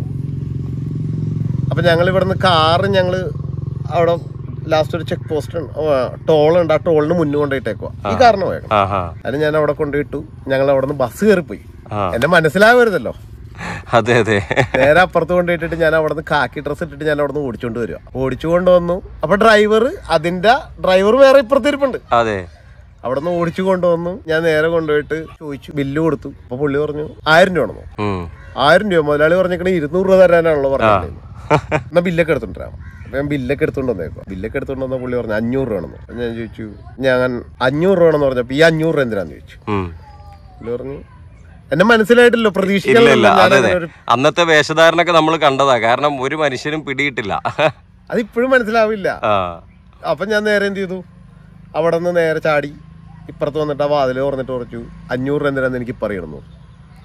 അപ്പൊ ഞങ്ങൾ ഇവിടുന്ന് കാറ് ഞങ്ങള് അവിടെ ലാസ്റ്റ് ഒരു ചെക്ക് പോസ്റ്റ് ടോൾ ഉണ്ട് ആ ടോളിന് മുന്നേ കൊണ്ടുപോയിട്ടേക്കുവാ ഈ കാരണം വേഗം ആഹാ അതിന് ഞാൻ അവിടെ കൊണ്ടുപോയിട്ടു ഞങ്ങൾ അവിടെ നിന്ന് ബസ് കയറിപ്പോയി ആ എന്നെ മനസ്സിലാവരുതല്ലോ അതെ അതെ നേരെ അപ്പുറത്ത് കൊണ്ടുപോയിട്ടിട്ട് ഞാൻ അവിടെ നിന്ന് കാക്കി ഡ്രസ്സ് ഇട്ടിട്ട് ഞാൻ അവിടെ നിന്ന് ഓടിച്ചുകൊണ്ട് വരിക ഓടിച്ചുകൊണ്ട് വന്നു അപ്പൊ ഡ്രൈവർ അതിന്റെ ഡ്രൈവർ വേറെ ഇപ്പുറത്ത് ഇരിപ്പുണ്ട് അതെ അവിടെ നിന്ന് ഓടിച്ചു കൊണ്ടുവന്നു ഞാൻ നേരെ കൊണ്ടുപോയിട്ട് ചോദിച്ചു ബില്ല് കൊടുത്തു അപ്പൊ പുള്ളി പറഞ്ഞു ആയിരം രൂപ ആണെന്നോ ഉം. ആയിരം രൂപ മുതലാളി പറഞ്ഞേക്കണേ ഇരുന്നൂറ് രൂപ തരാനാണല്ലോ പറഞ്ഞത് എന്നാ ബില്ലൊക്കെ എടുത്തോണ്ട് വരാം അപ്പൊ ഞാൻ ബില്ലൊക്കെ എടുത്തോണ്ട് വന്നേക്കോ ബില്ലൊക്കെ എടുത്തോണ്ട് വന്ന പുള്ളി പറഞ്ഞു അഞ്ഞൂറ് രൂപ ആണെന്ന് അപ്പൊ ഞാൻ ചോദിച്ചു ഞാൻ അഞ്ഞൂറ് രൂപ ആണെന്ന് പറഞ്ഞപ്പോ ഈ അഞ്ഞൂറ് രൂപ എന്തിനാന്ന് ചോദിച്ചു ഉം. പുള്ളി പറഞ്ഞു എന്നെ മനസ്സിലായിട്ടില്ലോ ഇല്ല പ്രതീക്ഷിക്കാനില്ല ഇല്ല ഞാൻ അതെ അതെ അങ്ങനെ ഒരു അന്നത്തെ വേഷധാരണൊക്കെ നമ്മൾ കണ്ടതാ കാരണം ഒരു മനുഷ്യനും പിടിയിട്ടില്ല അതിപ്പോഴും മനസ്സിലാവില്ല ആ അപ്പൊ ഞാൻ നേരെ എന്ത് ചെയ്തു അവിടെ നിന്ന് നേരെ ചാടി ഇപ്പുറത്ത് വന്നിട്ട് ആ വാതിൽ തുറന്നിട്ട് കുറച്ചു അഞ്ഞൂറ് രൂപ എന്തിനാന്ന് എനിക്ക് പറയണമെന്ന് പറഞ്ഞു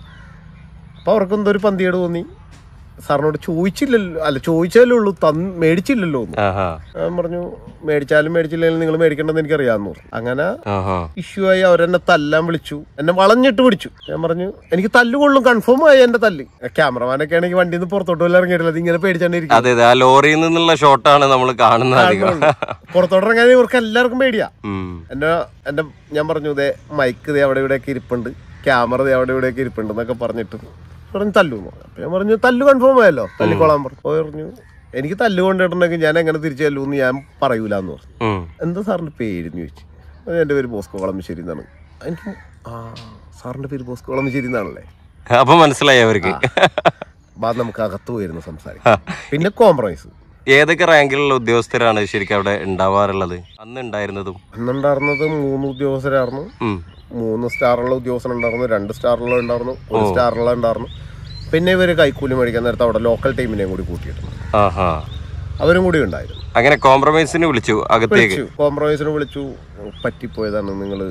അപ്പൊ അവർക്ക് എന്തോ ഒരു പന്തിയേട് തോന്നി സാറിനോട് ചോദിച്ചില്ലല്ലോ അല്ല ചോദിച്ചാലേ ഉള്ളൂ തന്ന് മേടിച്ചില്ലല്ലോ എന്ന് ആഹാ ഞാൻ പറഞ്ഞു മേടിച്ചാലും മേടിച്ചില്ലെങ്കിലും നിങ്ങൾ മേടിക്കണ്ടെന്ന് എനിക്കറിയാമെന്ന് പറഞ്ഞു അങ്ങനെ ആഹാ ഇഷ്യൂ ആയി അവരെന്നെ തല്ലാൻ വിളിച്ചു എന്നെ വളഞ്ഞിട്ട് പിടിച്ചു ഞാൻ പറഞ്ഞു എനിക്ക് തല്ലുകൊള്ളും കൺഫേം ആയി എന്റെ തല്ല് ക്യാമറമാനൊക്കെ ആണെങ്കിൽ വണ്ടിയിൽ നിന്ന് പുറത്തോട്ട് വല്ല ഇറങ്ങിയിട്ടില്ല ഇങ്ങനെ പേടിച്ചാണ്ടിരിക്കും അതെ അതെ ആ ലോറിയിൽ നിന്നുള്ള ഷോട്ടാണ് നമ്മൾ കാണുന്നത് അധികം പുറത്തോട്ട് ഇറങ്ങാൻ ഇവർക്ക് എല്ലാവർക്കും പേടിയാ ഉം. എന്നെ എന്റെ ഞാൻ പറഞ്ഞു ഇതേ മൈക്ക് ദേ അവിടെ ഇവിടെയൊക്കെ ഇരിപ്പുണ്ട് ക്യാമറ ദേ അവിടെ ഇവിടെയൊക്കെ ഇരിപ്പുണ്ട് എന്നൊക്കെ പറഞ്ഞിട്ട് പറഞ്ഞു തല്ലു എന്ന് പറഞ്ഞു. അപ്പൊ ഞാൻ പറഞ്ഞു തല്ലു കൺഫേം ആയല്ലോ തല്ലിക്കോളാൻ പറഞ്ഞു അപ്പൊ പറഞ്ഞു എനിക്ക് തല്ലു കൊണ്ടിട്ടുണ്ടെങ്കിൽ ഞാൻ എങ്ങനെ തിരിച്ചു തല്ലൂ എന്ന് ഞാൻ പറയൂല എന്ന് പറഞ്ഞു ഉം. എന്താ സാറിന്റെ പേരെന്ന് ചോദിച്ചു അപ്പൊ എന്റെ പേര് ബോസ്കോ കളമശ്ശേരി എന്നാണ് എനിക്ക് ആ സാറിന്റെ പേര് ബോസ്കോ കളമശ്ശേരി എന്നാണല്ലേ അപ്പൊ മനസ്സിലായി അവർക്ക് അപ്പൊ അത് നമുക്ക് അകത്ത് പോയിരുന്നു സംസാരിക്കാം പിന്നെ കോംപ്രമൈസ് ഏതൊക്കെ റാങ്കിലുള്ള ഉദ്യോഗസ്ഥരാണ് ശരിക്കും അവിടെ ഉണ്ടാവാറുള്ളത് അന്ന് ഉണ്ടായിരുന്നതും അന്നുണ്ടായിരുന്നത് മൂന്ന് ഉദ്യോഗസ്ഥരായിരുന്നു ഉം. മൂന്ന് സ്റ്റാറുള്ള ഉദ്യോഗസ്ഥൻ ഉണ്ടായിരുന്നു രണ്ട് സ്റ്റാറുള്ള ഉണ്ടായിരുന്നു ഒരു സ്റ്റാറുള്ള ഉണ്ടായിരുന്നു പിന്നെ ഇവര് കൈക്കൂലി മേടിക്കാൻ നേരത്തെ അവിടെ ലോക്കൽ ടീമിനെയും കൂടി കൂട്ടിയിട്ടുണ്ട് ആഹാ അവരും കൂടി ഉണ്ടായിരുന്നു അങ്ങനെ കോംപ്രമൈസിന് വിളിച്ചു അകത്തേക്ക് വിളിച്ചു കോംപ്രമൈസിന് വിളിച്ചു പറ്റിപ്പോയതാണ് നിങ്ങൾ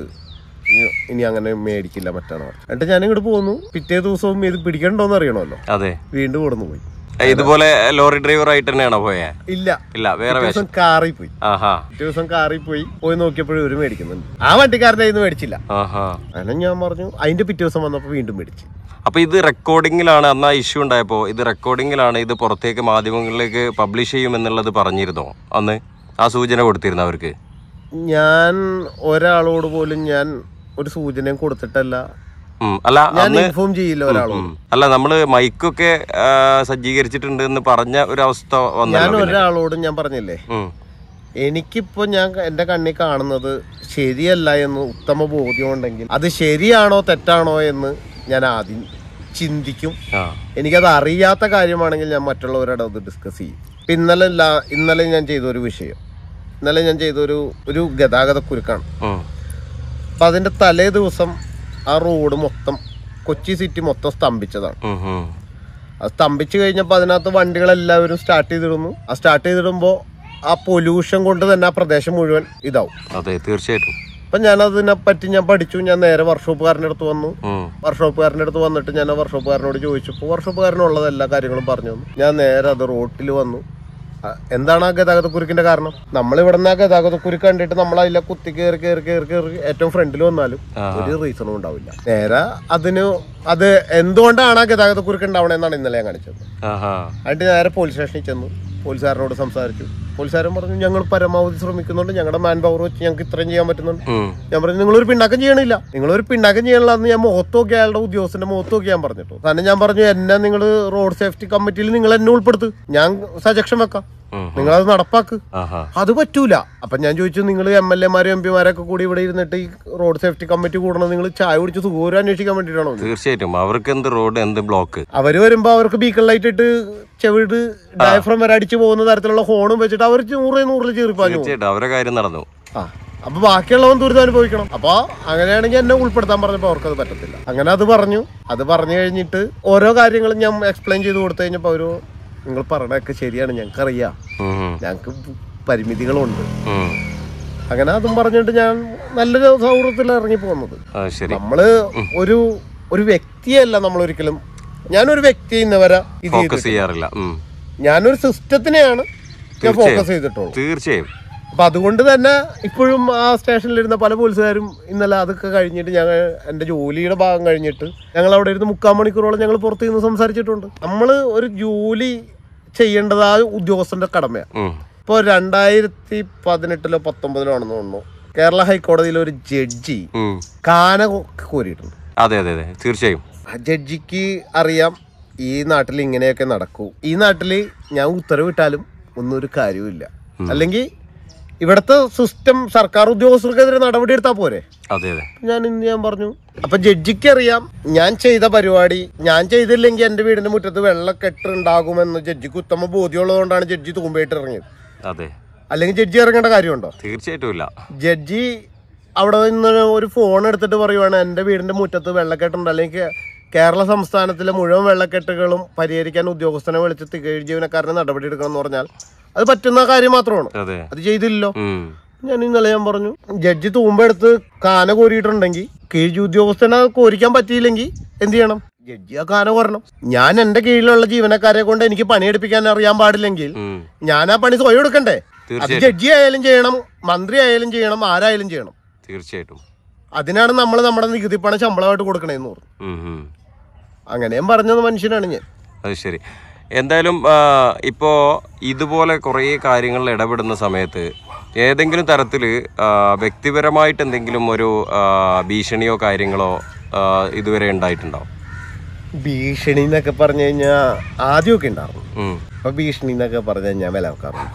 ഇനി അങ്ങനെ മേടിക്കില്ല മറ്റാണ് പറഞ്ഞത്. എന്നിട്ട് ഞാൻ ഇങ്ങോട്ട് പോന്നു പിറ്റേ ദിവസവും ഇത് പിടിക്കണ്ടോന്ന് അറിയണമല്ലോ അതെ വീണ്ടും കൊടുന്നു പോയി ഇതുപോലെ ലോറി ഡ്രൈവർ ആയിട്ട് തന്നെയാണോ പോയെ ഇല്ല ഇല്ല വേറെ പിറ്റേ വേഷം ദിവസം കാറിൽ പോയി ആഹാ പിറ്റേ ദിവസം കാറിൽ പോയി പോയി നോക്കിയപ്പോഴും ഒരു മേടിക്കുന്നുണ്ട് ആ വണ്ടിക്കാരൻ്റെ കയ്യിൽ നിന്ന് മേടിച്ചില്ല ആഹാ അങ്ങനെ ഞാൻ പറഞ്ഞു അതിന്റെ പിറ്റേ ദിവസം വന്നപ്പോൾ വീണ്ടും മേടിച്ചു അപ്പൊ ഇത് റെക്കോർഡിങ്ങിലാണ് അന്ന് ആ ഇഷ്യൂ ഉണ്ടായപ്പോ ഇത് റെക്കോർഡിങ്ങിലാണ് ഇത് പുറത്തേക്ക് മാധ്യമങ്ങളിലേക്ക് പബ്ലിഷ് ചെയ്യും എന്നുള്ളത് പറഞ്ഞിരുന്നോ അന്ന് ആ സൂചന കൊടുത്തിരുന്നു അവർക്ക് ഞാൻ ഒരാളോട് പോലും ഞാൻ ഒരു സൂചനയും കൊടുത്തിട്ടല്ല ഉം. അല്ല ഞാൻ അന്ന് ഇൻഫോം ചെയ്യില്ല ഒരാളോട് ഉം. അല്ല നമ്മള് മൈക്കൊക്കെ ആ, സജ്ജീകരിച്ചിട്ടുണ്ട് എന്ന് പറഞ്ഞ ഒരു അവസ്ഥ ഞാൻ വന്നല്ലോ പിന്നെ. ഒരാളോടും ഞാൻ പറഞ്ഞില്ലേ ഉം. എനിക്കിപ്പോ ഞാൻ എൻ്റെ കണ്ണിൽ കാണുന്നത് ശരിയല്ല എന്ന് ഉത്തമ ബോധ്യമുണ്ടെങ്കിൽ അത് ശരിയാണോ തെറ്റാണോ എന്ന് ഞാൻ ആദ്യം ചിന്തിക്കും ആ എനിക്കത് അറിയാത്ത കാര്യമാണെങ്കിൽ ഞാൻ മറ്റുള്ളവരോട് അത് ഡിസ്കസ് ചെയ്യും ഇപ്പം ഇന്നലെ ലാ- ഇന്നലെ ഞാൻ ചെയ്ത ഒരു വിഷയം ഇന്നലെ ഞാൻ ചെയ്തൊരു ഒരു ഗതാഗത കുരുക്കാണ് ഉം. അപ്പം അതിൻ്റെ തലേ ദിവസം ആ റോഡ് മൊത്തം കൊച്ചി സിറ്റി മൊത്തം സ്തംഭിച്ചതാണ് ഉം, ഉം. അത് സ്തംഭിച്ചു കഴിഞ്ഞപ്പോൾ അതിനകത്ത് വണ്ടികളെല്ലാവരും സ്റ്റാർട്ട് ചെയ്തിടുന്നു ആ സ്റ്റാർട്ട് ചെയ്തിടുമ്പോൾ ആ പൊല്യൂഷൻ കൊണ്ട് തന്നെ ആ പ്രദേശം മുഴുവൻ ഇതാവും അതെ തീർച്ചയായിട്ടും അപ്പം ഞാൻ അതിനെ പറ്റി ഞാൻ പഠിച്ചു ഞാൻ നേരെ വർക്ക്ഷോപ്പുകാരൻ്റെ അടുത്ത് വന്നു ഉം. വർക്ക്ഷോപ്പുകാരൻ്റെ അടുത്ത് വന്നിട്ട് ഞാൻ ആ വർക്ക്ഷോപ്പുകാരനോട് ചോദിച്ചപ്പോൾ വർക്ക്ഷോപ്പുകാരനുള്ള എല്ലാ കാര്യങ്ങളും പറഞ്ഞു തന്നു ഞാൻ നേരെ അത് റോട്ടിൽ വന്നു ആ, എന്താണ് ആ ഗതാഗതക്കുരുക്കിന്റെ കാരണം നമ്മൾ ഇവിടെ നിന്ന് ആ ഗതാഗതക്കുരുക്ക് കണ്ടിട്ട് നമ്മൾ അതിലെ കുത്തി കയറി കയറി കയറി കയറി ഏറ്റവും ഫ്രണ്ടിൽ വന്നാലും ഒരു റീസണും ഉണ്ടാവില്ല നേരെ അതിന് അത് എന്തുകൊണ്ടാണ് ആ ഗതാഗതക്കുരുക്ക് ഉണ്ടാവണമെന്നാണ് ഇന്നലെ ഞാൻ കാണിച്ചത് ആഹാ എന്നിട്ട് നേരെ പോലീസ് സ്റ്റേഷനിൽ ചെന്നു പോലീസുകാരനോട് സംസാരിച്ചു പോലീസുകാരൻ പറഞ്ഞു ഞങ്ങൾ പരമാവധി ശ്രമിക്കുന്നുണ്ട് ഞങ്ങളുടെ മാൻ പവർ വെച്ച് ഞങ്ങൾക്ക് ഇത്രയും ചെയ്യാൻ പറ്റുന്നുണ്ട് ഉം. ഞാൻ പറഞ്ഞു നിങ്ങളൊരു പിണ്ണാക്കം ചെയ്യണില്ല നിങ്ങളൊരു പിണ്ണാക്കം ചെയ്യണില്ല എന്ന് ഞാൻ മുഖത്ത് നോക്കി അയാളുടെ ഉദ്യോഗസ്ഥന്റെ മുഖത്ത് നോക്കി ഞാൻ പറഞ്ഞിട്ടു തന്നെ ഞാൻ പറഞ്ഞു എന്നെ നിങ്ങൾ റോഡ് സേഫ്റ്റി കമ്മിറ്റിയിൽ നിങ്ങൾ എന്നെ ഉൾപ്പെടുത്ത് ഞാൻ സജക്ഷൻ വെക്കാം ഉം. നിങ്ങളത് നടപ്പാക്ക് ആഹാ അത് പറ്റൂല അപ്പൊ ഞാൻ ചോദിച്ചു നിങ്ങൾ എം എൽ എമാരും എം പിമാരൊക്കെ കൂടി ഇവിടെ ഇരുന്നിട്ട് ഈ റോഡ് സേഫ്റ്റി കമ്മിറ്റി കൂടണം നിങ്ങൾ ചായ കുടിച്ച് സുഖൂരം അന്വേഷിക്കാൻ വേണ്ടിയിട്ടാണോ ഇത്? തീർച്ചയായിട്ടും അവർക്ക് എന്ത് റോഡ് എന്ത് ബ്ലോക്ക് അവര് വരുമ്പോ അവർക്ക് ബീക്കൺ ലൈറ്റ് ഇട്ട് ചെവിട് ഡയഫ്രം വരെ അടിച്ചു പോകുന്ന തരത്തിലുള്ള ഹോണും വെച്ചിട്ട് അവർ നൂറ് നൂറിൽ ചീറിപ്പാഞ്ഞു പോകും. തീർച്ചയായിട്ടും അവരെ കാര്യം നടന്നു ആ അപ്പൊ ബാക്കിയുള്ളവൻ ദുരിതം അനുഭവിക്കണം അപ്പൊ അങ്ങനെയാണെങ്കിൽ എന്നെ ഉൾപ്പെടുത്താൻ പറഞ്ഞപ്പോ അവർക്കത് പറ്റത്തില്ല അങ്ങനെ അത് പറഞ്ഞു അത് പറഞ്ഞു കഴിഞ്ഞിട്ട് ഓരോ കാര്യങ്ങളും ഞാൻ എക്സ്പ്ലെയിൻ ചെയ്ത് കൊടുത്തു കഴിഞ്ഞപ്പോ അവര് നിങ്ങൾ പറയണതൊക്കെ ശരിയാണ് ഞങ്ങൾക്കറിയാം ഉം, ഉം. ഞങ്ങൾക്ക് പരിമിതികളുണ്ട് ഉം. അങ്ങനെ അതും പറഞ്ഞിട്ട് ഞാൻ നല്ലൊരു സൗഹൃദത്തിൽ ഇറങ്ങി പോകുന്നത് അത് ശരി നമ്മള് ഒരു ഒരു വ്യക്തിയല്ല നമ്മൾ ഒരിക്കലും ഞാനൊരു വ്യക്തി ഇന്നവരെ ഇത് ഫോക്കസ് ചെയ്തിട്ട് ചെയ്യാറില്ല ഉം. ഞാനൊരു സിസ്റ്റത്തിനെയാണ് ഞാൻ ഫോക്കസ് ചെയ്തിട്ടുള്ളൂ തീർച്ചയായും അപ്പൊ അതുകൊണ്ട് തന്നെ ഇപ്പോഴും ആ സ്റ്റേഷനിലിരുന്ന പല പോലീസുകാരും ഇന്നലെ അതൊക്കെ കഴിഞ്ഞിട്ട് ഞങ്ങൾ എൻ്റെ ജോലിയുടെ ഭാഗം കഴിഞ്ഞിട്ട് ഞങ്ങൾ അവിടെ ഇരുന്ന് മുക്കാൽ മണിക്കൂറോളം ഞങ്ങൾ പുറത്ത് നിന്ന് സംസാരിച്ചിട്ടുണ്ട് നമ്മൾ ഒരു ജോലി ചെയ്യേണ്ടത് ആ ഉദ്യോഗസ്ഥന്റെ കടമയാണ് ഉം. ഇപ്പോൾ രണ്ടായിരത്തി പതിനെട്ടിലോ പത്തൊമ്പതിലോ ആണെന്ന് തോന്നുന്നു കേരള ഹൈക്കോടതിയിൽ ഒരു ജഡ്ജി ഉം. കാന കൊ- കോരിയിട്ടുണ്ട് അതെ അതെ അതെ തീർച്ചയായും ആ ജഡ്ജിക്ക് അറിയാം ഈ നാട്ടിൽ ഇങ്ങനെയൊക്കെ നടക്കൂ ഈ നാട്ടിൽ ഞാൻ ഉത്തരവിട്ടാലും ഒന്നും ഒരു കാര്യവുമില്ല അല്ലെങ്കിൽ ഇവിടുത്തെ സിസ്റ്റം സർക്കാർ ഉദ്യോഗസ്ഥർക്കെതിരെ നടപടി എടുത്താൽ പോരെ അതെ അതെ ഞാൻ ഇന്ന് ഞാൻ പറഞ്ഞു അപ്പൊ ജഡ്ജിക്ക് അറിയാം ഞാൻ ചെയ്ത പരിപാടി ഞാൻ ചെയ്തില്ലെങ്കിൽ എന്റെ വീടിന്റെ മുറ്റത്ത് വെള്ളക്കെട്ട് ഉണ്ടാകുമെന്ന് ജഡ്ജിക്ക് ഉത്തമ ബോധ്യമുള്ളതുകൊണ്ടാണ് ജഡ്ജി തൂമ്പയിട്ട് ഇറങ്ങിയത് അതെ അല്ലെങ്കിൽ ജഡ്ജി ഇറങ്ങേണ്ട കാര്യമുണ്ടോ തീർച്ചയായിട്ടും ഇല്ല ജഡ്ജി അവിടെ നിന്ന് ഒരു ഫോൺ എടുത്തിട്ട് പറയുവാണ് എൻ്റെ വീടിൻ്റെ മുറ്റത്ത് വെള്ളക്കെട്ടുണ്ട് അല്ലെങ്കിൽ കേരള സംസ്ഥാനത്തിലെ മുഴുവൻ വെള്ളക്കെട്ടുകളും പരിഹരിക്കാൻ ഉദ്യോഗസ്ഥനെ വിളിച്ച് തികഴ് ജീവനക്കാരനെ നടപടി എടുക്കണം എന്ന് പറഞ്ഞാൽ അത് പറ്റുന്ന കാര്യം മാത്രമാണ് അതെ അത് ചെയ്തില്ലല്ലോ ഉം. ഞാൻ ഇന്നലെ ഞാൻ പറഞ്ഞു ജഡ്ജി തൂമ്പെടുത്ത് കാന കോരിയിട്ടുണ്ടെങ്കിൽ കീഴ് ഉദ്യോഗസ്ഥനെ അത് കോരിക്കാൻ പറ്റിയില്ലെങ്കിൽ എന്ത് ചെയ്യണം ജഡ്ജി ആ കാന കോരണം ഞാൻ എൻ്റെ കീഴിലുള്ള ജീവനക്കാരെ കൊണ്ട് എനിക്ക് പണിയെടുപ്പിക്കാൻ അറിയാൻ പാടില്ലെങ്കിൽ ഉം. ഞാൻ ആ പണി സ്വയം എടുക്കണ്ടേ അത് തീർച്ചയായിട്ടും ജഡ്ജി ആയാലും ചെയ്യണം മന്ത്രി ആയാലും ചെയ്യണം ആരായാലും ചെയ്യണം തീർച്ചയായിട്ടും അതിനാണ് നമ്മൾ നമ്മുടെ നികുതി പണം ശമ്പളമായിട്ട് കൊടുക്കണേന്ന് പറഞ്ഞു ഉം, ഉം. അങ്ങനെയും പറഞ്ഞത് മനുഷ്യനാണ് ഞാൻ അത് ശരി എന്തായാലും ആ, ഇപ്പോ ഇതുപോലെ കുറേ കാര്യങ്ങളിൽ ഇടപെടുന്ന സമയത്ത് ഏതെങ്കിലും തരത്തിൽ വ്യക്തിപരമായിട്ട് എന്തെങ്കിലും ഒരു ആ, ഭീഷണിയോ കാര്യങ്ങളോ ആ, ഇതുവരെ ഉണ്ടായിട്ടുണ്ടോ ഭീഷണി എന്നൊക്കെ പറഞ്ഞു കഴിഞ്ഞാൽ ആദ്യമൊക്കെ ഉണ്ടായിരുന്നു ഉം. അപ്പൊ ഭീഷണി എന്നൊക്കെ പറഞ്ഞു കഴിഞ്ഞാൽ വില വെക്കാറുണ്ട്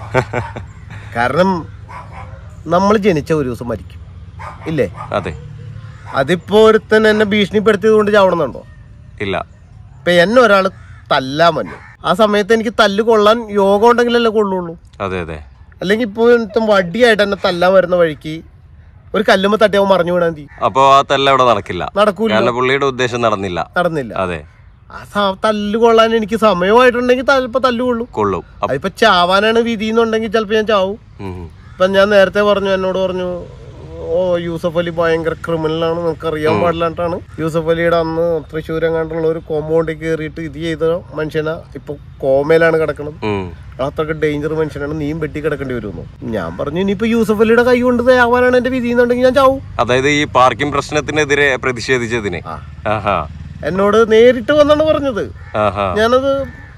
കാരണം നമ്മൾ ജനിച്ച ഒരു ദിവസം മരിക്കും ഇല്ലേ അതെ അതിപ്പോ ഒരുത്തൻ എന്നെ ഭീഷണിപ്പെടുത്തിയത് കൊണ്ട് ചാവണമെന്നുണ്ടോ ഇല്ല ഇപ്പൊ എന്നെ ഒരാൾ തല്ലാൻ വന്നു ആ സമയത്ത് എനിക്ക് തല്ല് കൊള്ളാൻ യോഗം ഉണ്ടെങ്കിലല്ലേ കൊള്ളുള്ളൂ അതെ അതെ അല്ലെങ്കിൽ ഇപ്പോൾ ഒരുത്തൻ വടിയായിട്ട് എന്നെ തല്ലാൻ വരുന്ന വഴിക്ക് ഒരു കല്ലുമ്മ തട്ടിയാവും മറിഞ്ഞു വീണാൽ മതി അപ്പോ ആ തല്ല അവിടെ നടക്കില്ല നടക്കൂല കാരണം പുള്ളിയുടെ ഉദ്ദേശം നടന്നില്ല നടന്നില്ല അതെ ആ സ- തല്ല് കൊള്ളാൻ എനിക്ക് സമയമായിട്ടുണ്ടെങ്കിൽ ചിലപ്പോൾ തല്ലുകൊള്ളൂ കൊള്ളും അപ്പ- അതിപ്പോ ചാവാനാണ് വിധി എന്നുണ്ടെങ്കിൽ ചിലപ്പോൾ ഞാൻ ചാവും ഉം. ഇപ്പൊ ഞാൻ നേരത്തെ പറഞ്ഞു എന്നോട് പറഞ്ഞു ഓ യൂസഫ് അലി ഭയങ്കര ക്രിമിനലാണ് നമുക്ക് അറിയാൻ പാടില്ലാണ്ടാണ് യൂസഫ് അലിയുടെ അന്ന് തൃശ്ശൂരെങ്ങാണ്ടുള്ള ഒരു കോമ്പൗണ്ടിൽ കയറിയിട്ട് ഇത് ചെയ്ത മനുഷ്യനെ ഇപ്പൊ കോമയിലാണ് കിടക്കുന്നത് ഉം. അത്രക്ക് ഡേഞ്ചർ മനുഷ്യനാണ് നീയും വെട്ടി കിടക്കേണ്ടി വരുന്നു ഞാൻ പറഞ്ഞു ഇനിയിപ്പോ യൂസഫ് അലിയുടെ കൈ കൊണ്ട് ആവാനാണ് എന്റെ വിധി എന്നുണ്ടെങ്കിൽ ഞാൻ ചാവും അതായത് ഈ പാർക്കിംഗ് പ്രശ്നത്തിനെതിരെ പ്രതിഷേധിച്ചതിന് ആ. ആഹാ എന്നോട് നേരിട്ട് വന്നാണ് പറഞ്ഞത് ആഹാ ഞാനത്